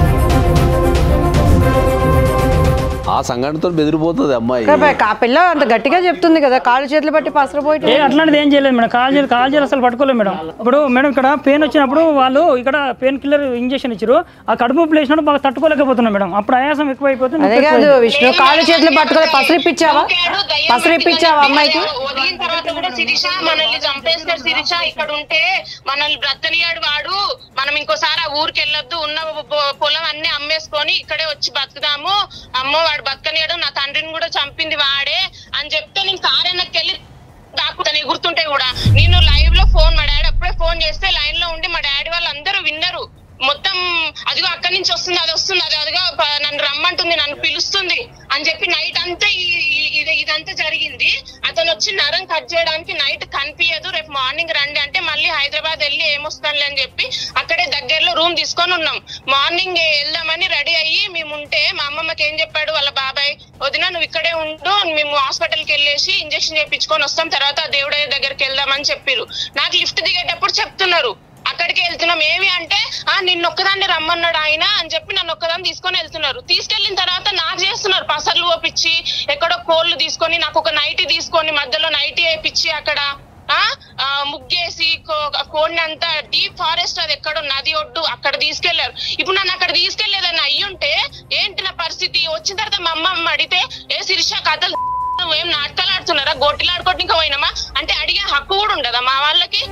ఆ సంఘటనతో బెదిరిపోతుంది అమ్మాయి కాబట్టి ఆ పిల్ల అంత గట్టిగా చెప్తుంది కదా కాళ్ళు చేతులు బట్టి పసరపోయి ఏ అట్లాంటిది ఏం చేయలేదు మేడం కాల్ చేయాలి కాల్ చేయాలి అసలు పట్టుకోలేదు మేడం ఇప్పుడు మేడం ఇక్కడ పెయిన్ వచ్చినప్పుడు వాళ్ళు ఇక్కడ పెయిన్ కిల్లర్ ఇంజెక్షన్ ఇచ్చారు ఆ కడుపు ప్లేసినప్పుడు బాగా తట్టుకోలేకపోతున్నాం మేడం అప్పుడు ఆయాసం ఎక్కువైపోతుంది అదే కాదు విష్ణు కాళ్ళు చేతులు పట్టుకొని పసరిప్పించావా పసరిప్పించావా అమ్మాయికి వదిలిన తర్వాత కూడా శిరీష మనల్ని చంపేస్తాడు శిరీష ఇక్కడ ఉంటే మనల్ని బ్రతనియాడు వాడు మనం ఇంకోసారి ఆ ఊరికి వెళ్ళొద్దు ఉన్న పొ- పొలం అన్ని అమ్మేసుకొని ఇక్కడే వచ్చి బతుకుదాము అమ్మో వాడు బతకనియాడు నా తండ్రిని కూడా చంపింది వాడే అని చెప్తే నేను కారెనక్కి వెళ్ళి దాక్కుతాను ఎగురుతుంటే కూడా నేను లైవ్ లో ఫోన్ మా డాడీ అప్పుడే ఫోన్ చేస్తే లైన్ లో ఉండి మా డాడీ వాళ్ళు అందరూ విన్నారు మొత్తం అదిగో అక్కడి నుంచి వస్తుంది అది వస్తుంది అది అదిగో ప- నన్ను రమ్మంటుంది నన్ను పిలుస్తుంది అని చెప్పి నైట్ అంతా ఈ- ఈ- ఇది ఇదంతా జరిగింది అతను వచ్చి నరం కట్ చేయడానికి నైట్ కనిపించదు రేపు మార్నింగ్ రండి అంటే మళ్ళీ హైదరాబాద్ వెళ్ళి ఏమొస్తానులే అని చెప్పి అక్కడే దగ్గరలో రూమ్ తీసుకొని ఉన్నాం మార్నింగ్ వెళ్దామని రెడీ అయ్యి మేము ఉంటే మా అమ్మమ్మకి ఏం చెప్పాడు వాళ్ళ బాబాయ్ వదిన నువ్వు ఇక్కడే ఉండు మేము హాస్పిటల్ కి వెళ్ళేసి ఇంజక్షన్ చేయించుకొని వస్తాం తర్వాత ఆ దేవుడయ్య దగ్గరికి వెళ్దామని చెప్పిరు నాకు లిఫ్ట్ దిగేటప్పుడు చెప్తున్నారు అక్కడికి వెళ్తున్నాం ఏమి అంటే ఆ నిన్న ఒక్కదాన్ని రమ్మన్నాడు ఆయన అని చెప్పి నన్ను ఒక్కదాన్ని తీసుకొని వెళ్తున్నారు తీసుకెళ్లిన తర్వాత నాకు చేస్తున్నారు పసర్లు ఓపించి ఎక్కడో కోళ్ళు తీసుకొని నాకు ఒక నైటీ తీసుకొని మధ్యలో నైటీ వేపించి అక్కడ ఆ ఆ, ముగ్గేసి కో- కోడిని అంతా డీప్ ఫారెస్ట్ అది ఎక్కడో నది ఒడ్డు అక్కడ తీసుకెళ్లారు ఇప్పుడు నన్ను అక్కడ తీసుకెళ్లేదని అయ్యుంటే ఏంటి నా పరిస్థితి వచ్చిన తర్వాత మా అమ్మ అడిగితే ఏ శిరీష కథలు నువ్వేం నాటకాలు ఆడుతున్నారా గోటిలు ఆడుకోవడానికి పోయినామా అంటే అడిగే హక్కు కూడా ఉండదా మా వాళ్ళకి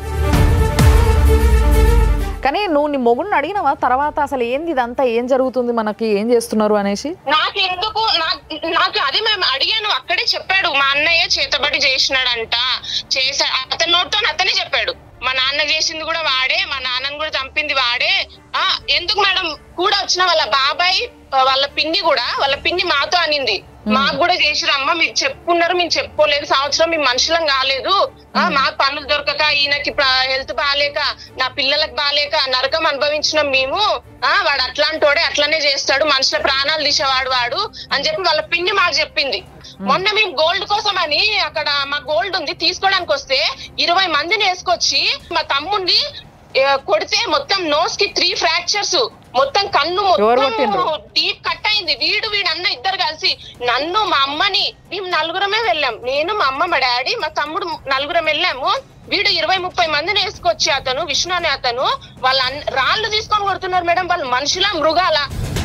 కానీ నువ్వు నీ మొగుడిని అడిగినావా తర్వాత అసలు ఏంది ఇదంతా ఏం జరుగుతుంది మనకి ఏం చేస్తున్నారు అనేసి నాకు ఎందుకు నాకు నాకు అది మేము అడిగాను అక్కడే చెప్పాడు మా అన్నయ్య చేతబడి చేసినాడంట చేసా అతని నోటితో అతనే చెప్పాడు మా నాన్న చేసింది కూడా వాడే మా నాన్నని కూడా చంపింది వాడే ఆ ఎందుకు మేడం కూడా వచ్చిన వాళ్ళ బాబాయ్ ఆ, వాళ్ళ పిన్ని కూడా వాళ్ళ పిన్ని మాతో అనింది మాకు కూడా చేసిరు అమ్మ మీరు చెప్పుకున్నారు మేము చెప్పుకోలేదు సంవత్సరం మేము మనుషులం కాలేదు ఆ మాకు పనులు దొరకక ఈయనకి హెల్త్ బాగాలేక నా పిల్లలకు బాగాలేక నరకం అనుభవించినాం మేము ఆ వాడు అట్లాంటోడే అట్లనే చేస్తాడు మనుషుల ప్రాణాలు తీసేవాడు వాడు అని చెప్పి వాళ్ళ పిన్ని మాకు చెప్పింది మొన్న మేము గోల్డ్ కోసం అని అక్కడ మా గోల్డ్ ఉంది తీసుకోవడానికి వస్తే ఇరవై మందిని వేసుకొచ్చి మా తమ్ముడిని ఆ, కొడితే మొత్తం నోస్ కి త్రీ ఫ్రాక్చర్స్ మొత్తం కన్ను ఎవరు మొత్తం కొట్టిండ్రు? డీప్ కట్ అయింది వీడు వీడు అన్న ఇద్దరు కలిసి నన్ను మా అమ్మని మేము నలుగురమే వెళ్ళాం నేను మా అమ్మ మా డాడీ మా తమ్ముడు నలుగురం వెళ్ళాము వీడు ఇరవై ముప్పై మందిని వేసుకొచ్చి అతను విష్ణు అనే అతను వాళ్ళ అన్న- రాళ్ళు తీసుకొని కొడుతున్నారు మేడం వాళ్ళు మనుషుల మృగాల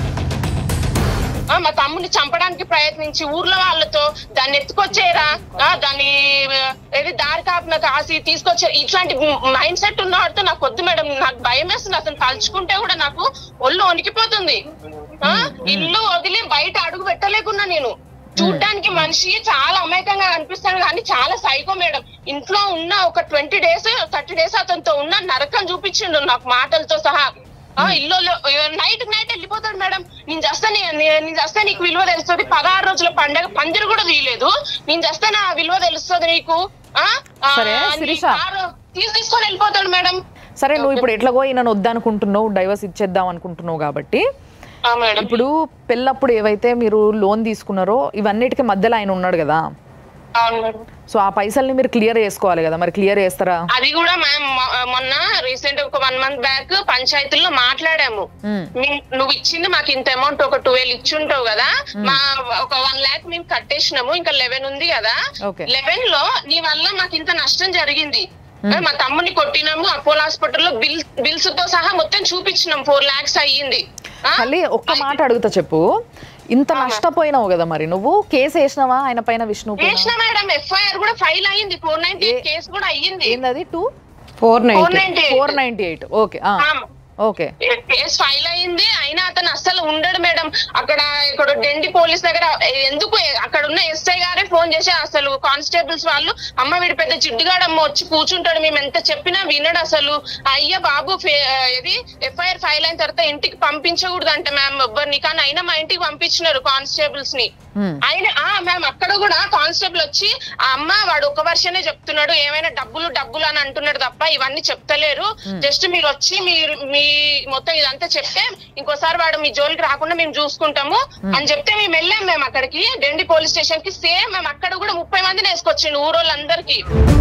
ఆ, మా తమ్ముని చంపడానికి ప్రయత్నించి ఊర్లో వాళ్ళతో దాన్ని ఎత్తుకొచ్చేరా ఆ, దాన్ని ఆ, ఏది దారి కాపున కాసి తీసుకొచ్చే ఇట్లాంటి మైండ్ సెట్ ఉన్నవాడితో నాకు వద్దు మేడం నాకు భయం వేస్తుంది అతను తలుచుకుంటే కూడా నాకు ఒళ్ళు వణికిపోతుంది ఆ, ఇల్లు వదిలి బయట అడుగు పెట్టలేకున్నా నేను చూడ్డానికి మనిషి చాలా అమాయకంగా కనిపిస్తాడు కానీ చాలా సైకో మేడం ఇంట్లో ఉన్న ఒక ట్వంటీ డేస్ థర్టీ డేస్ అతనితో ఉన్న నరకం చూపించిండు నాకు మాటలతో సహా ఆ ఇల్లు నైట్ నైట్ వెళ్ళిపోతాడు మేడం నేను చేస్తా నీ- నీ- నేను చేస్తే నీకు విలువ తెలుస్తుంది పదహారు రోజుల పండగ పందిరి కూడా తీయలేదు నేను చేస్తే నా విలువ తెలుస్తుంది నీకు ఆ? ఆ, సరే, నీ శిరీష. కారు తీసి తీసుకొని వెళ్ళిపోతాడు మేడం సరే నువ్వు ఇప్పుడు ఎట్లాగో ఈయన వద్దనుకుంటున్నావు డైవర్స్ ఇచ్చేద్దాం అనుకుంటున్నావు కాబట్టి ఆ మేడం ఇప్పుడు పెళ్ళప్పుడు ఏవైతే మీరు లోన్ తీసుకున్నారో ఇవన్నిటికీ మధ్యలో ఆయన ఉన్నాడు కదా అవును మేడం సో ఆ పైసల్ని మీరు క్లియర్ చేసుకోవాలి కదా మరి క్లియర్ చేస్తారా అది కూడా మ్యామ్ మొన్న రీసెంట్ ఒక వన్ మంత్ బ్యాక్ పంచాయతీల్లో మాట్లాడాము మ్మ్. మీ- నువ్వు ఇచ్చింది మాకు ఇంత అమౌంట్ ఒక ట్వెల్వ్ ఇచ్చి ఉంటావు కదా మా ఒక వన్ లాక్ మేము కట్టేసినాము ఇంకా లెవెన్ ఉంది కదా Okay. లెవెన్ లో నీ వల్ల మాకు ఇంత నష్టం జరిగింది మా తమ్ముని కొట్టినాము అపోలో హాస్పిటల్లో బిల్ బిల్స్ తో సహా మొత్తం చూపించినాం ఫోర్ లాక్స్ అయ్యింది ఆ? మళ్ళీ ఒక్క మాట అడుగుతా చెప్పు ఇంత నష్టపోయినావు కదా మరి నువ్వు కేసు వేసినావా ఆయన పైన విష్ణు పైన? వేసిన మేడం ఎఫ్ఐఆర్ కూడా ఫైల్ అయ్యింది ఫోర్ నైన్టీ కేసు కూడా అయ్యింది ఏందది two four four ninety ninety four ninety eight okay okay case file అయింది అయినా అతను అస్సలు ఉండడు మేడం అక్కడ ఇక్కడ డెండి పోలీస్ దగ్గర ఎందుకు అక్కడ ఉన్న ఎస్ఐ గారే ఫోన్ చేసి అసలు కానిస్టేబుల్స్ వాళ్ళు అమ్మ వీడి పెద్ద జిడ్డుగాడమ్మ వచ్చి కూర్చుంటాడు మేము ఎంత చెప్పినా వినడు అసలు అయ్యా బాబు ఫే- ఇది ఎఫ్ఐఆర్ ఫైల్ అయిన తర్వాత ఇంటికి పంపించకూడదు అంటే మ్యామ్ ఎవ్వరిని కానీ అయినా మా ఇంటికి పంపించినారు కానిస్టేబుల్స్ ని ఆయన ఆ మ్యామ్ అక్కడ కూడా కానిస్టేబుల్ వచ్చి ఆ అమ్మ వాడు ఒక వర్షనే చెప్తున్నాడు ఏమైనా డబ్బులు డబ్బులు అని అంటున్నాడు తప్ప ఇవన్నీ చెప్తలేరు జస్ట్ మీరు వచ్చి మీరు మీ మొత్తం ఇదంతా చెప్తే ఇంకోసారి వాడు మీ జోలికి రాకుండా మేము చూసుకుంటాము అని చెప్తే మేము వెళ్ళాం మేము అక్కడికి డెండి పోలీస్ స్టేషన్ కి సేమ్ మేము అక్కడ కూడా ముప్పై మందిని వేసుకొచ్చిండు ఊరోళ్ళందరికీ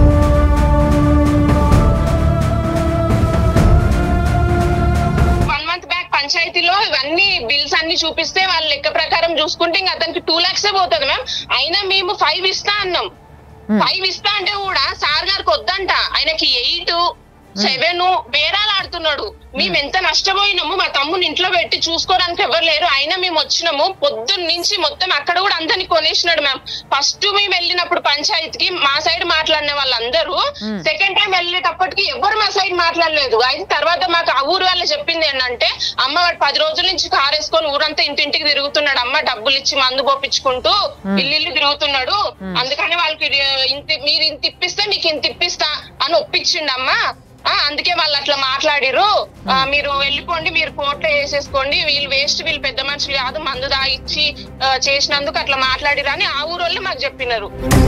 వన్ మంత్ బ్యాక్ పంచాయతీలో ఇవన్నీ బిల్స్ అన్ని చూపిస్తే వాళ్ళ లెక్క ప్రకారం చూసుకుంటే ఇంకా అతనికి టూ లాక్స్ పోతుంది మ్యామ్ అయినా మేము ఫైవ్ ఇస్తా అన్నాం ఫైవ్ ఇస్తా అంటే కూడా సార్ గారికి వద్దంట ఆయనకి ఎయిట్ సెవెన్ బేరాలు ఆడుతున్నాడు మేము ఎంత నష్టపోయినాము మా తమ్ముని ఇంట్లో పెట్టి చూసుకోవడానికి ఎవరు లేరు అయినా మేము వచ్చినాము పొద్దున్న నుంచి మొత్తం అక్కడ కూడా అందరిని కొనేసినాడు మ్యామ్ ఫస్ట్ మేము వెళ్ళినప్పుడు పంచాయతీకి మా సైడ్ మాట్లాడిన వాళ్ళందరూ సెకండ్ టైం వెళ్ళేటప్పటికి ఎవరు మా సైడ్ మాట్లాడలేదు అయితే తర్వాత మాకు ఆ ఊరు వాళ్ళు చెప్పింది ఏంటంటే అమ్మ వాడు పది రోజుల నుంచి కార్ వేసుకొని ఊరంతా ఇంటింటికి తిరుగుతున్నాడు అమ్మ డబ్బులు ఇచ్చి మందు పోపించుకుంటూ ఇల్లు ఇల్లు తిరుగుతున్నాడు అందుకని వాళ్ళకి ఇది ఇంత మీరు ఇంత ఇప్పిస్తే మీకు ఇంత ఇప్పిస్తా అని ఒప్పించిండు అమ్మ ఆ, అందుకే వాళ్ళు అట్లా మాట్లాడిరు ఆ, మీరు వెళ్ళిపోండి మీరు కోర్టులో వేసేసుకోండి వీళ్ళు వేస్ట్ వీళ్ళు పెద్ద మనుషులు కాదు మందు దాగిచ్చి ఆ, చేసినందుకు అట్లా మాట్లాడిరు అని ఆ ఊరు వాళ్ళు మాకు చెప్పినారు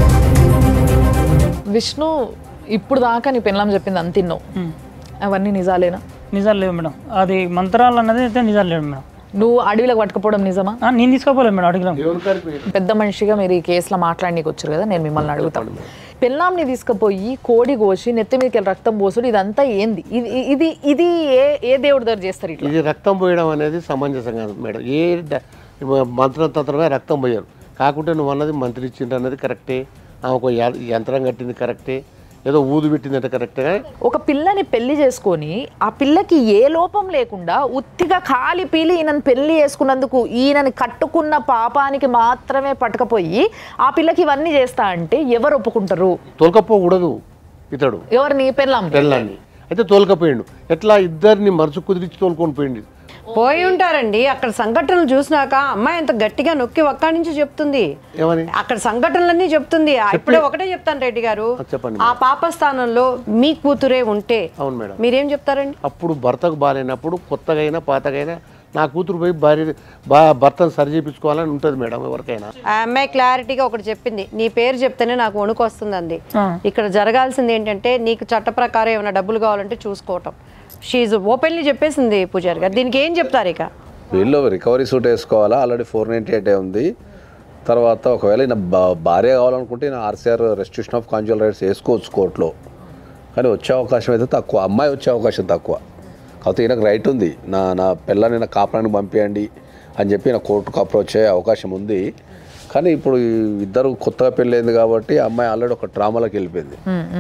విష్ణు ఇప్పుడు దాకా నీ పెళ్ళం చెప్పింది అంత తిన్నావు అవన్నీ నిజాలేనా నిజాలు లేవు మేడం అది మంత్రాలు అన్నది అయితే నిజాలు లేవు మేడం నువ్వు అడవిలోకి పట్టుకపోవడం నిజమా ఆ, నేను తీసుకోపోలేదు మేడం అడిగినాం పెద్ద మనిషిగా మీరు ఈ కేసులో మాట్లాడనీకి వచ్చారు కదా నేను మిమ్మల్ని అడుగుతాను పెళ్ళాంని తీసుకుపోయి కోడి కోసి నెత్తి మీదకి వెళ్ళి రక్తం పోసుడు ఇదంతా ఏంది ఇది ఇది ఇది ఏ ఏ దేవుడి దగ్గర చేస్తారు ఇట్లా ఇది రక్తం పోయడం అనేది సమంజసం కాదు మేడం ఏ డ- మంత్రతంత్రమే రక్తం పోయారు కాకుంటే నువ్వు అన్నది మంత్రి ఇచ్చిండ్రు అన్నది కరెక్టే ఆమెకు య- యంత్రం కట్టింది కరెక్టే ఏదో ఊదు పెట్టిందంటే కరెక్టే ఒక పిల్లని పెళ్లి చేసుకొని ఆ పిల్లకి ఏ లోపం లేకుండా ఉత్తిగా కాలి పీలి ఈయనని పెళ్లి చేసుకున్నందుకు ఈయనని కట్టుకున్న పాపానికి మాత్రమే పట్టకపోయి ఆ పిల్లకి ఇవన్నీ చేస్తా అంటే ఎవరు ఒప్పుకుంటారు తోలుకపోకూడదు ఇతడు ఎవరిని పెళ్ళాం పెళ్ళాన్ని అయితే తోలుకపోయిండు ఎట్లా ఇద్దరిని మనసు కుదిరించి తోలుకొని పోయిండు పోయి ఉంటారండి అక్కడ సంఘటనలు చూసినాక అమ్మాయి ఎంత గట్టిగా నొక్కి ఒక్కడి నుంచి చెప్తుంది ఏమని అక్కడ సంఘటనలన్నీ చెప్తుంది ఇప్పుడే ఒకటే చెప్తాను రెడ్డి గారు ఆ, చెప్పండి ఆ పాప స్థానంలో మీ కూతురే ఉంటే అవును మేడం మీరేం చెప్తారండి అప్పుడు భర్తకు బాగాలేనప్పుడు కొత్తగా అయినా పాతగైనా నా కూతురు పోయి భార్య బా భర్తను సరి చేయించుకోవాలని ఉంటుంది మేడం ఎవరికైనా ఆ అమ్మాయి క్లారిటీగా ఒకటి చెప్పింది నీ పేరు చెప్తేనే నాకు వణుకు వస్తుంది అంది ఇక్కడ జరగాల్సింది ఏంటంటే నీకు చట్ట ప్రకారం ఏమైనా డబ్బులు కావాలంటే చూసుకోవటం షీజ్ ఓపెన్లీ చెప్పేసింది పూజారి గారు దీనికి ఏం చెప్తారు ఇక వీళ్ళు రికవరీ సూట్ వేసుకోవాలా ఆల్రెడీ ఫోర్ నైంటీ ఎయిట్ ఉంది తర్వాత ఒకవేళ ఈయన భా- భార్య కావాలనుకుంటే ఈయన RCR restriction of conjugal rights వేసుకోవచ్చు కోర్టులో కానీ వచ్చే అవకాశం అయితే తక్కువ అమ్మాయి వచ్చే అవకాశం తక్కువ కాకపోతే ఈయనకు రైట్ ఉంది నా నా పిల్లని నా కాపురానికి పంపించండి అని చెప్పి నా కోర్టుకు అప్రోచ్ అయ్యే అవకాశం ఉంది కానీ ఇప్పుడు ఈ ఇద్దరు కొత్తగా పెళ్ళైంది కాబట్టి అమ్మాయి ఆల్రెడీ ఒక డ్రామాలోకి వెళ్ళిపోయింది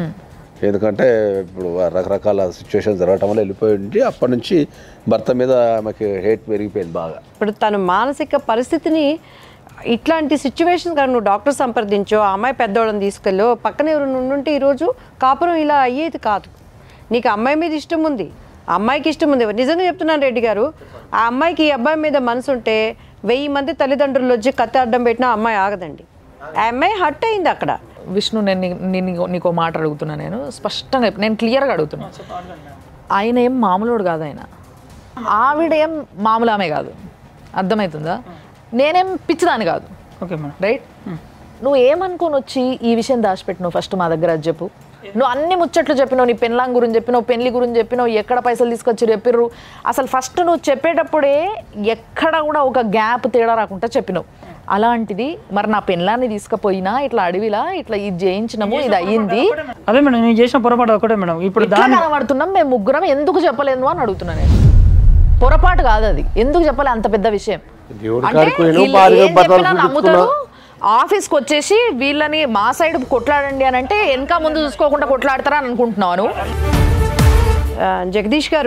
ఎందుకంటే ఇప్పుడు రకరకాల సిచ్యువేషన్ జరగటం వల్ల వెళ్ళిపోయి ఉండి అప్పటి నుంచి భర్త మీద ఆమెకి హేట్ పెరిగిపోయింది బాగా ఇప్పుడు తన మానసిక పరిస్థితిని ఇట్లాంటి సిచ్యువేషన్స్ కానీ నువ్వు డాక్టర్ సంప్రదించో ఆ అమ్మాయి పెద్దవాళ్ళని తీసుకెళ్ళో పక్కన ఎవరు ఉంటే ఈరోజు కాపురం ఇలా అయ్యేది కాదు నీకు ఆ అమ్మాయి మీద ఇష్టం ఉంది ఆ అమ్మాయికి ఇష్టం ఉంది నిజంగా చెప్తున్నాను రెడ్డి గారు ఆ అమ్మాయికి ఈ అబ్బాయి మీద మనసు ఉంటే వెయ్యి మంది తల్లిదండ్రులు వచ్చి కత్తి అడ్డం పెట్టినా ఆ అమ్మాయి ఆగదండి ఆ అమ్మాయి హట్ అయింది అక్కడ విష్ణు నేను నీ- నేను నీకు- నీకు మాట అడుగుతున్నా నేను స్పష్టంగా చెప్పు- నేను క్లియర్గా అడుగుతున్నా ఆయన ఏం మామూలుడు కాదు ఆయన ఆవిడేం మామూలు ఆమె కాదు అర్థమవుతుందా నేనేం పిచ్చిదాని కాదు ఓకే మేడం రైట్ నువ్వు ఏమనుకొని వచ్చి ఈ విషయం దాచిపెట్టినావు ఫస్ట్ మా దగ్గర అది చెప్పు నువ్వు అన్ని ముచ్చట్లు చెప్పినావు నీ పెళ్ళాం గురించి చెప్పినావు పెళ్లి గురించి చెప్పినావు ఎక్కడ పైసలు తీసుకొచ్చి చెప్పిర్రు అసలు ఫస్ట్ నువ్వు చెప్పేటప్పుడే ఎక్కడ కూడా ఒక గ్యాప్ తేడా రాకుండా చెప్పినావు అలాంటిది మరి నా పెళ్ళాన్ని తీసుకుపోయినా ఇట్లా అడవిలా ఇట్లా ఇది చేయించినాము ఇది అయ్యింది అదే మేడం నేను చేసిన పొరపాటు ఒకటే మేడం ఇప్పుడు ఎట్లా దాన్ని కనబడుతున్నాం మేము ముగ్గురం ఎందుకు చెప్పలేదు అని అడుగుతున్నా నేను పొరపాటు కాదు అది ఎందుకు చెప్పలే అంత పెద్ద విషయం దేవుడి అంటే కాడికి పోయినావు, వీళ్ళు భార్య ఏం భర్తలు చెప్పినా చూపించుకున్నా. నమ్ముతారు ఆఫీస్కి వచ్చేసి వీళ్ళని మా సైడ్ కొట్లాడండి అని అంటే వెనక ముందు చూసుకోకుండా కొట్లాడతారా అని అనుకుంటున్నాను ఆ, జగదీష్ గారు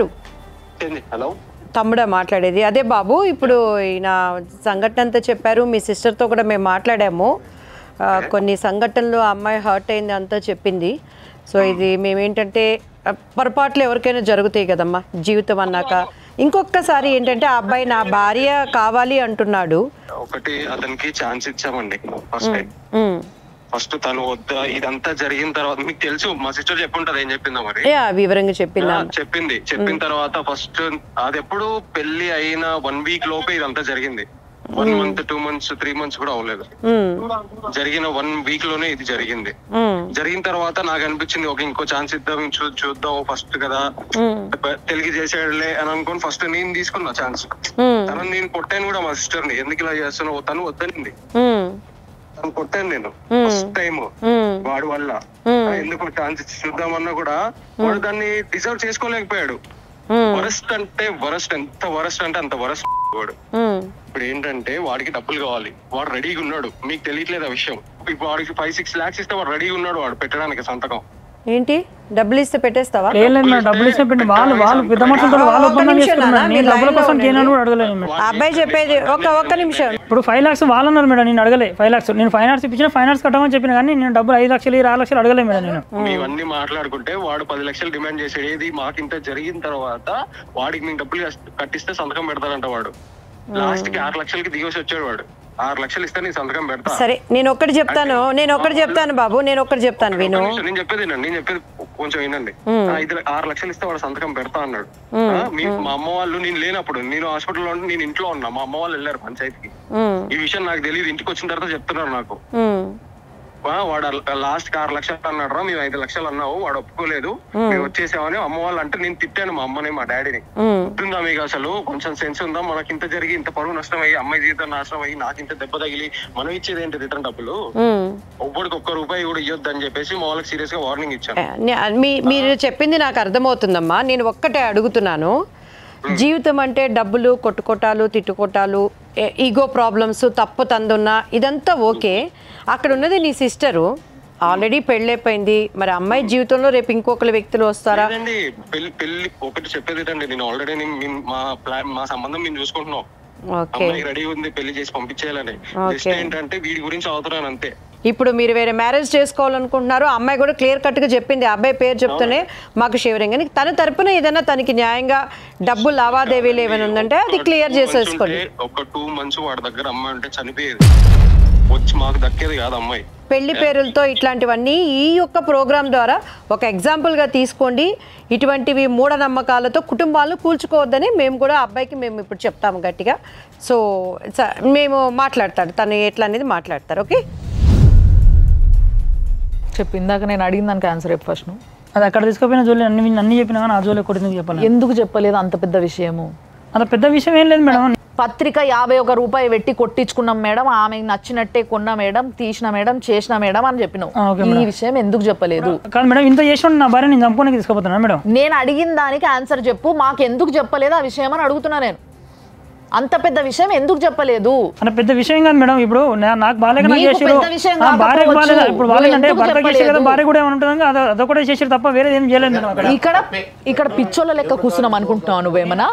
హలో తమ్ముడా మాట్లాడేది అదే బాబు ఇప్పుడు ఈయన సంఘటన అంతా చెప్పారు మీ సిస్టర్తో కూడా మేము మాట్లాడాము ఆ, కొన్ని సంఘటనలు ఆ అమ్మాయి హర్ట్ అయింది అంతా చెప్పింది సో ఇది మేమేంటంటే ఆ, పొరపాట్లు ఎవరికైనా జరుగుతాయి కదమ్మా జీవితం అన్నాక ఇంకొకసారి ఏంటంటే ఆ అబ్బాయి నా భార్య కావాలి అంటున్నాడు ఒకటి అతనికి ఛాన్స్ ఇచ్చామండి ఫస్ట్ టైం ఉమ్. ఫస్ట్ తను వద్దా ఇదంతా జరిగిన తర్వాత మీకు తెలుసు మా సిస్టర్ చెప్పుంటది ఏం చెప్పిందో మరి యా వివరంగా చెప్పిందా ఆ, చెప్పింది చెప్పిన తర్వాత ఫస్ట్ అది ఎప్పుడు పెళ్లి అయిన వన్ వీక్ లోపే ఇదంతా జరిగింది one month two months three months కూడా అవ్వలేదు ఉమ్. జరిగిన వన్ వీక్ లోనే ఇది జరిగింది ఉమ్. జరిగిన తర్వాత నాకు అనిపించింది ఒక ఇంకో ఛాన్స్ ఇద్దాం చూ- చూద్దాం ఫస్ట్ కదా ఉమ్. తెలుగు చేసేయడలే అని అనుకుని ఫస్ట్ నేను తీసుకున్నా ఛాన్స్ ఉమ్. తనని నేను కొట్టాను కూడా మా సిస్టర్ ని ఎందుకు ఇలా చేస్తున్నావు తను వద్దనింది ఉమ్. తను కొట్టాను నేను Hmm. ఫస్ట్ టైం ఉమ్. వాడి వల్ల Hmm. ఆ, ఎందుకు ఛాన్స్ ఇచ్చి చూద్దామన్నా కూడా వాడు దాన్ని డిజర్వ్ చేసుకోలేకపోయాడు Hmm. వరస్ట్ అంటే వరస్ట్ ఎంత వరస్ట్ అంటే అంత వరస్ట్ వాడు ఉమ్. ఇప్పుడు ఏంటంటే వాడికి డబ్బులు కావాలి వాడు రెడీగా ఉన్నాడు మీకు తెలియట్లేదు ఆ విషయం ఇప్పుడు వాడికి ఫైవ్ సిక్స్ లాక్స్ ఇస్తే వాడు రెడీగా ఉన్నాడు వాడు పెట్టడానికి సంతకం ఏంటి డబ్బులు ఇస్తే పెట్టేస్తావా ఏం లేదు మేడం డబ్బులు ఇస్తే పెట్టి వాళ్ళు వాళ్ళు పెద్ద మనుషులతో వాళ్ళు ఒక్క ఒప్పందం నిమిషం చేసుకున్నారు నాన్న, నేను మీరు డబ్బుల లైన్లో కోసం ఉండండి. కేనాను కూడా అడగలేదు మేడం ఆ అబ్బాయి చెప్పేది ఒక ఒక్క నిమిషం ఇప్పుడు ఫైవ్ లాక్స్ వాళ్ళు అన్నారు మేడం నేను అడగలే ఫైవ్ లాక్స్ నేను ఫైనాన్స్ ఇప్పించిన ఫైనాన్స్ కట్టమని చెప్పిన కానీ నేను డబ్బులు ఐదు లక్షలు ఇరవై ఆరు లక్షలు అడగలేదు మేడం నేను మేమన్నీ మాట్లాడుకుంటే వాడు పది లక్షలు డిమాండ్ చేసాడు ఏది మాకింత జరిగిన తర్వాత వాడికి నేను డబ్బులు కష్ట- కట్టిస్తే సంతకం పెడతాడంట వాడు లాస్ట్ కి ఆరు లక్షలకి దిగేసి వచ్చాడు వాడు ఆరు లక్షలు ఇస్తే నేను సంతకం పెడతా సరే నేను ఒక్కటి చెప్తాను నేను ఒక్కటి చెప్తాను బాబు నేను ఒక్కటి చెప్తాను ఒక్క విను నిమిషం, నేను చెప్పేది వినండి, నేను చెప్పేది కొంచెం వినండి మ్మ్. ఆ, ఐదు ల- ఆరు లక్షలు ఇస్తే వాడు సంతకం పెడతా అన్నాడు మ్మ్. ఆ, మీ- మా అమ్మ వాళ్ళు నేను లేనప్పుడు నేను హాస్పిటల్లో ఉండి నేను ఇంట్లో ఉన్నా మా అమ్మ వాళ్ళు వెళ్ళారు పంచాయతీకి ఉమ్. ఈ విషయం నాకు తెలియదు ఇంటికి వచ్చిన తర్వాత చెప్తున్నారు నాకు ఉమ్. ఆ, వాడు లాస్ట్ కి ఆరు లక్షలు అన్నాడు రా మేము ఐదు లక్షలు అన్నావు వాడు ఒప్పుకోలేదు మేము వచ్చేసామని అమ్మ వాళ్ళు అంటే నేను తిట్టాను మా అమ్మని మా డాడీని ఉమ్. ఉంటుందా మీకు అసలు కొంచెం సెన్స్ ఉందా మనకి ఇంత జరిగి ఇంత పరువు నష్టం అయ్యి అమ్మాయి జీవితం నాశనం అయ్యి నాకు ఇంత దెబ్బ తగిలి మనం ఇచ్చేది ఏంటి రిటర్న్ డబ్బులు ఉమ్. ఒక్కడికి ఒక్క రూపాయి కూడా ఇవ్వద్దు అని చెప్పేసి మా వాళ్ళకి సీరియస్ గా వార్నింగ్ ఇచ్చాను నే- మీ మీరు చెప్పింది నాకు అర్థమవుతుందమ్మా నేను ఒక్కటే అడుగుతున్నాను జీవితం అంటే డబ్బులు కొట్టుకోటాలు తిట్టుకోటాలు ఏ- ఈగో ప్రాబ్లమ్స్ తప్పు తందున్నా ఇదంతా ఓకే అక్కడ ఉన్నది నీ సిస్టరు ఆల్రెడీ పెళ్ళైపోయింది మరి అమ్మాయి జీవితంలో రేపు ఇంకొకరు వ్యక్తులు వస్తారా లేదండి పెళ్లి పెళ్లి ఒకటి చెప్పేది ఏంటండి నేను ఆల్రెడీ మా ప్లాన్ మా సంబంధం మేము చూసుకుంటున్నాం ఓకే అమ్మాయి రెడీ ఉంది పెళ్లి చేసి పంపించేయాలని Okay. జస్ట్ ఏంటంటే వీడి గురించి అవుతున్నాను అంతే ఇప్పుడు మీరు వేరే మ్యారేజ్ చేసుకోవాలనుకుంటున్నారు ఆ అమ్మాయి కూడా క్లియర్ కట్గా చెప్పింది ఆ అబ్బాయి పేరు చెప్తూనే మాకు షివరింగ్ అని తన తరపున ఏదైనా తనకి న్యాయంగా డబ్బు లావాదేవీలు ఏమైనా ఉందంటే అది క్లియర్ చేసేసుకోండి ఉంటే ఒక టూ మంత్స్ వాడి దగ్గర అమ్మాయి ఉంటే చనిపోయేది వచ్చి మాకు దక్కేది కాదు అమ్మాయి పెళ్లి పేరులతో ఇట్లాంటివన్నీ ఈ యొక్క ప్రోగ్రాం ద్వారా ఒక ఎగ్జాంపుల్గా తీసుకోండి ఇటువంటివి మూఢనమ్మకాలతో కుటుంబాలను కూల్చుకోవద్దని మేము కూడా ఆ అబ్బాయికి మేము ఇప్పుడు చెప్తాము గట్టిగా సో స- మేము మాట్లాడతాడు తను ఎట్లా అనేది మాట్లాడతారు ఓకే చెప్పు ఇందాక నేను అడిగిన దానికి ఆన్సర్ చెప్పు ఫస్ట్ నువ్వు అది అక్కడ తీసుకుపోయిన జోలి అన్ని అన్ని చెప్పినా కానీ ఆ జోలి ఒకటి ఎందుకు చెప్పాలి ఎందుకు చెప్పలేదు అంత పెద్ద విషయము అంత పెద్ద విషయం ఏం లేదు మేడం పత్రిక యాభై ఒక రూపాయి పెట్టి కొట్టించుకున్నాం మేడం ఆమె నచ్చినట్టే కొన్నా మేడం తీసిన మేడం చేసిన మేడం అని చెప్పినావు ఆ, ఓకే ఈ మేడం. విషయం ఎందుకు చెప్పలేదు కాదు మేడం ఇంత చేసిన నా భార్య నేను చంపుకోనికి తీసుకుపోతున్నా మేడం నేను అడిగిన దానికి ఆన్సర్ చెప్పు మాకు ఎందుకు చెప్పలేదు ఆ విషయం అని అడుగుతున్నా నేను అంత పెద్ద విషయం ఎందుకు చెప్పలేదు అంత పెద్ద విషయం కాదు మేడం ఇప్పుడు నా- నాకు బాలేక నాకు నీకు చేసిరు పెద్ద విషయం ఆ, భార్యకు కాకపోవచ్చు. బాలేదు ఇప్పుడు నువ్వు బాలేదంటే ఎందుకు భర్త చేసే కదా చెప్పలేదు? భార్య కూడా ఏమైనా ఉంటుంది అది అదొకటే చేసారు తప్ప వేరేది ఏం చేయలేదు మేడం అక్కడ ఇక్కడ ఇక్కడ పిచ్చోళ్ళ లెక్క కూర్చున్నాం అనుకుంటున్నావు నువ్వేమన్నా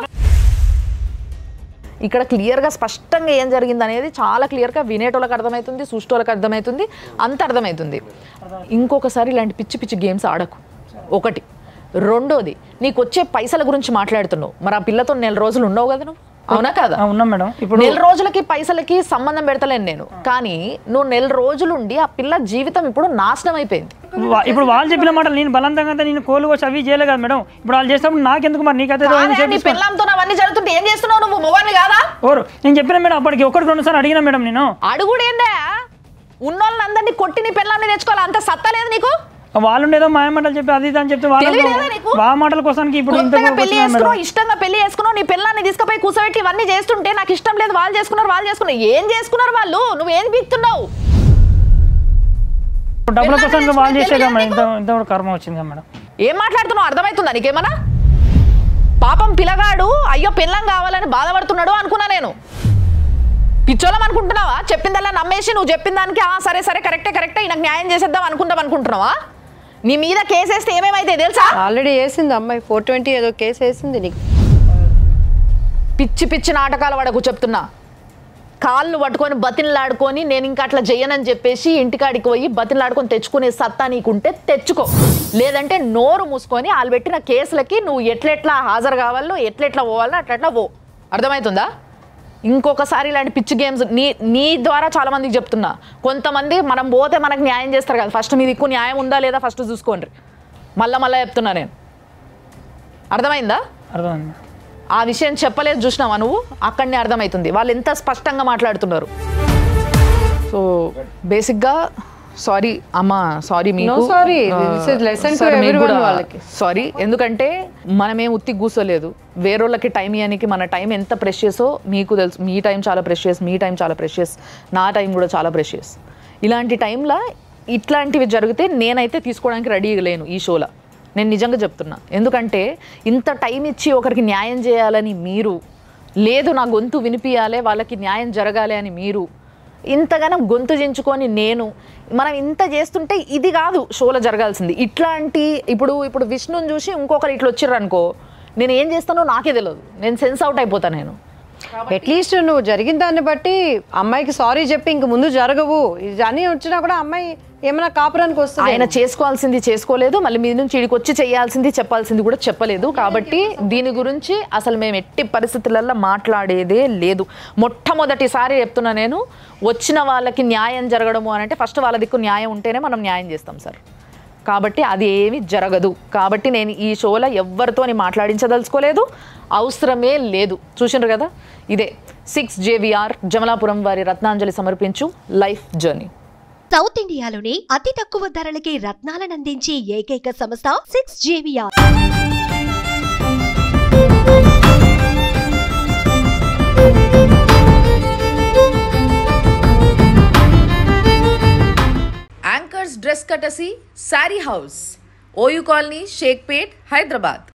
ఇక్కడ క్లియర్గా స్పష్టంగా ఏం జరిగింది అనేది చాలా క్లియర్గా వినేటోళ్ళకి అర్థమవుతుంది చూసేటోళ్ళకి అర్థమవుతుంది అంత అర్థమవుతుంది ఇంకొకసారి ఇలాంటి పిచ్చి పిచ్చి గేమ్స్ ఆడకు ఒకటి రెండోది నీకు వచ్చే పైసల గురించి మాట్లాడుతున్నావు మరి ఆ పిల్లతో నెల రోజులు ఉండవు కదా నువ్వు అవునా కాదా ఆ, ఉన్నాం మేడం ఇప్పుడు నెల రోజులకి పైసలకి సంబంధం పెడతలేను నేను కానీ నువ్వు నెల రోజులుండి ఆ పిల్ల జీవితం ఇప్పుడు నాశనం అయిపోయింది వా- ఇప్పుడు వాళ్ళు చెప్పిన మాటలు నేను బలవంతంగా అయితే నేను కోలు వచ్చి అవి చేయలేదు కదా మేడం ఇప్పుడు వాళ్ళు చేసినప్పుడు నాకెందుకు మరి నీకైతే ఏదో కాదే, నీ చేపించుకో- పిల్లంతో అవన్నీ జరుగుతుంటే ఏం చేస్తున్నావు నువ్వు మొగని కాదా ఓరు నేను చెప్పిన మేడం అప్పటికి ఒకటి రెండు సార్లు అడిగినా మేడం నేను అడుగుడేందా ఉన్నోళ్ళందరినీ కొట్టి నీ పిల్లని తెచ్చుకోవాలి అంత సత్తా లేదు నీకు వాళ్ళు ఏదో మాయ మాటలు చెప్పి అది ఇది అని చెప్తే వాళ్ళు తెలివి లేదా నీకు? వా మాటల కోసానికి ఇప్పుడు ఇంత కొత్తగా పెళ్లి కోపం వస్తుందా చేసుకున్నావు మేడం ఇష్టంగా పెళ్లి చేసుకున్నావు నీ పిల్లాన్ని తీసుకుపోయి కూర్చోబెట్టి ఇవన్నీ చేస్తుంటే నాకు ఇష్టం లేదు వాళ్ళు చేసుకున్నారు వాళ్ళు చేసుకున్నారు ఏం చేసుకున్నారు వాళ్ళు నువ్వు ఏం పీక్తున్నావు ఇప్పుడు డబ్బుల పిల్లాన్ని కోసానికి వాళ్ళు తెచ్చుకుని చేసే కదా తెలివి మేడం ఇంత ఇంత కూడా కర్మ వచ్చింది కదా మేడం ఏం మాట్లాడుతున్నావు అర్థమవుతుందా నీకేమన్నా పాపం పిల్లగాడు అయ్యో పిల్లం కావాలని బాధపడుతున్నాడు అనుకున్నా నేను పిచ్చోళం అనుకుంటున్నావా చెప్పిందల్లా నమ్మేసి నువ్వు చెప్పిన దానికి "ఆ, సరే సరే కరెక్టే కరెక్టే నాకు న్యాయం చేసేద్దాం అనుకుందాం అనుకుంటున్నావా నీ మీద కేసేస్తే ఏమేమైతే తెలుసా ఆల్రెడీ వేసింది అమ్మాయి ఫోర్ ట్వంటీ ఏదో కేసు వేసింది నీకు పిచ్చి పిచ్చి నాటకాలు పడకు చెప్తున్నా కాళ్ళు పట్టుకొని బతిన్లాడుకొని నేను ఇంకా అట్లా చెయ్యనని చెప్పేసి ఇంటికాడికి పోయి బతిన్లాడుకొని తెచ్చుకునే సత్తా నీకుంటే తెచ్చుకో లేదంటే నోరు మూసుకొని వాళ్ళు పెట్టిన కేసులకి నువ్వు ఎట్లెట్లా హాజరు కావాలో ఎట్లెట్లా పోవాలో అట్లట్లా పో అర్థమవుతుందా ఇంకొకసారి ఇలాంటి పిచ్చి గేమ్స్ నీ నీ ద్వారా చాలా మందికి చెప్తున్నా కొంతమంది మనం పోతే మనకు న్యాయం చేస్తారు కదా ఫస్ట్ మీ దిక్కు న్యాయం ఉందా లేదా ఫస్ట్ చూసుకోండి మళ్ళా మళ్ళీ చెప్తున్నా నేను అర్థమైందా అర్థమైంది మేడం ఆ విషయం చెప్పలేదు చూసినావా నువ్వు అక్కడనే అర్థమవుతుంది వాళ్ళు ఎంత స్పష్టంగా మాట్లాడుతున్నారు సో బేసిక్గా సారీ అమ్మా సారీ మీకు sorry. This is lesson to everyone వాళ్ళకి. సారీ ఎందుకంటే మనమేం ఉత్తి కూర్చోలేదు వేరోళ్ళకి టైం ఇవ్వడానికి మన టైం ఎంత ప్రెషియసో మీకు తెలుసు మీ టైం చాలా ప్రెషియస్ మీ టైం చాలా ప్రెషియస్ నా టైం కూడా చాలా ప్రెషియస్ ఇలాంటి టైంలో ఇట్లాంటివి జరిగితే నేనైతే తీసుకోవడానికి రెడీగా లేను ఈ షోలో నేను నిజంగా చెప్తున్నా ఎందుకంటే ఇంత టైం ఇచ్చి ఒకరికి న్యాయం చేయాలని మీరు లేదు నా గొంతు వినిపించాలి వాళ్ళకి న్యాయం జరగాలి అని మీరు ఇంతగానం గొంతు దించుకొని నేను మనం ఇంత చేస్తుంటే ఇది కాదు షోలో జరగాల్సింది ఇట్లాంటి ఇప్పుడు ఇప్పుడు విష్ణుని చూసి ఇంకొకరు ఇట్లా వచ్చిర్రు అనుకో నేను ఏం చేస్తానో నాకే తెలియదు నేను సెన్స్ అవుట్ అయిపోతా నేను అట్లీస్ట్ నువ్వు జరిగిన దాన్ని బట్టి అమ్మాయికి సారీ చెప్పి ఇంక ముందు జరగవు ఇది అని వచ్చినా కూడా అమ్మాయి ఏమైనా కాపురానికి వస్తుంది ఆయన చేసుకోవాల్సింది చేసుకోలేదు మళ్ళీ మీ నుంచి ఇడికి వచ్చి చేయాల్సింది చెప్పాల్సింది కూడా చెప్పలేదు కాబట్టి దీని గురించి అసలు మేము ఎట్టి పరిస్థితులలో మాట్లాడేదే లేదు మొట్టమొదటిసారి చెప్తున్నా నేను వచ్చిన వాళ్ళకి న్యాయం జరగడము అని అంటే ఫస్ట్ వాళ్ళ దిక్కు న్యాయం ఉంటేనే మనం న్యాయం చేస్తాం సార్ కాబట్టి అది ఏమీ జరగదు కాబట్టి నేను ఈ షోలో ఎవరితోని మాట్లాడించదలుచుకోలేదు అవసరమే లేదు చూసిండ్రు కదా ఇదే సిక్స్ జేవిఆర్ జమలాపురం వారి రత్నాంజలి సమర్పించు లైఫ్ జర్నీ సౌత్ ఇండియాలోనే అతి తక్కువ ధరలకి రత్నాలనందించే ఏకైక సంస్థ six JVR anchors dress courtesy sari house OU colony Shaikpet Hyderabad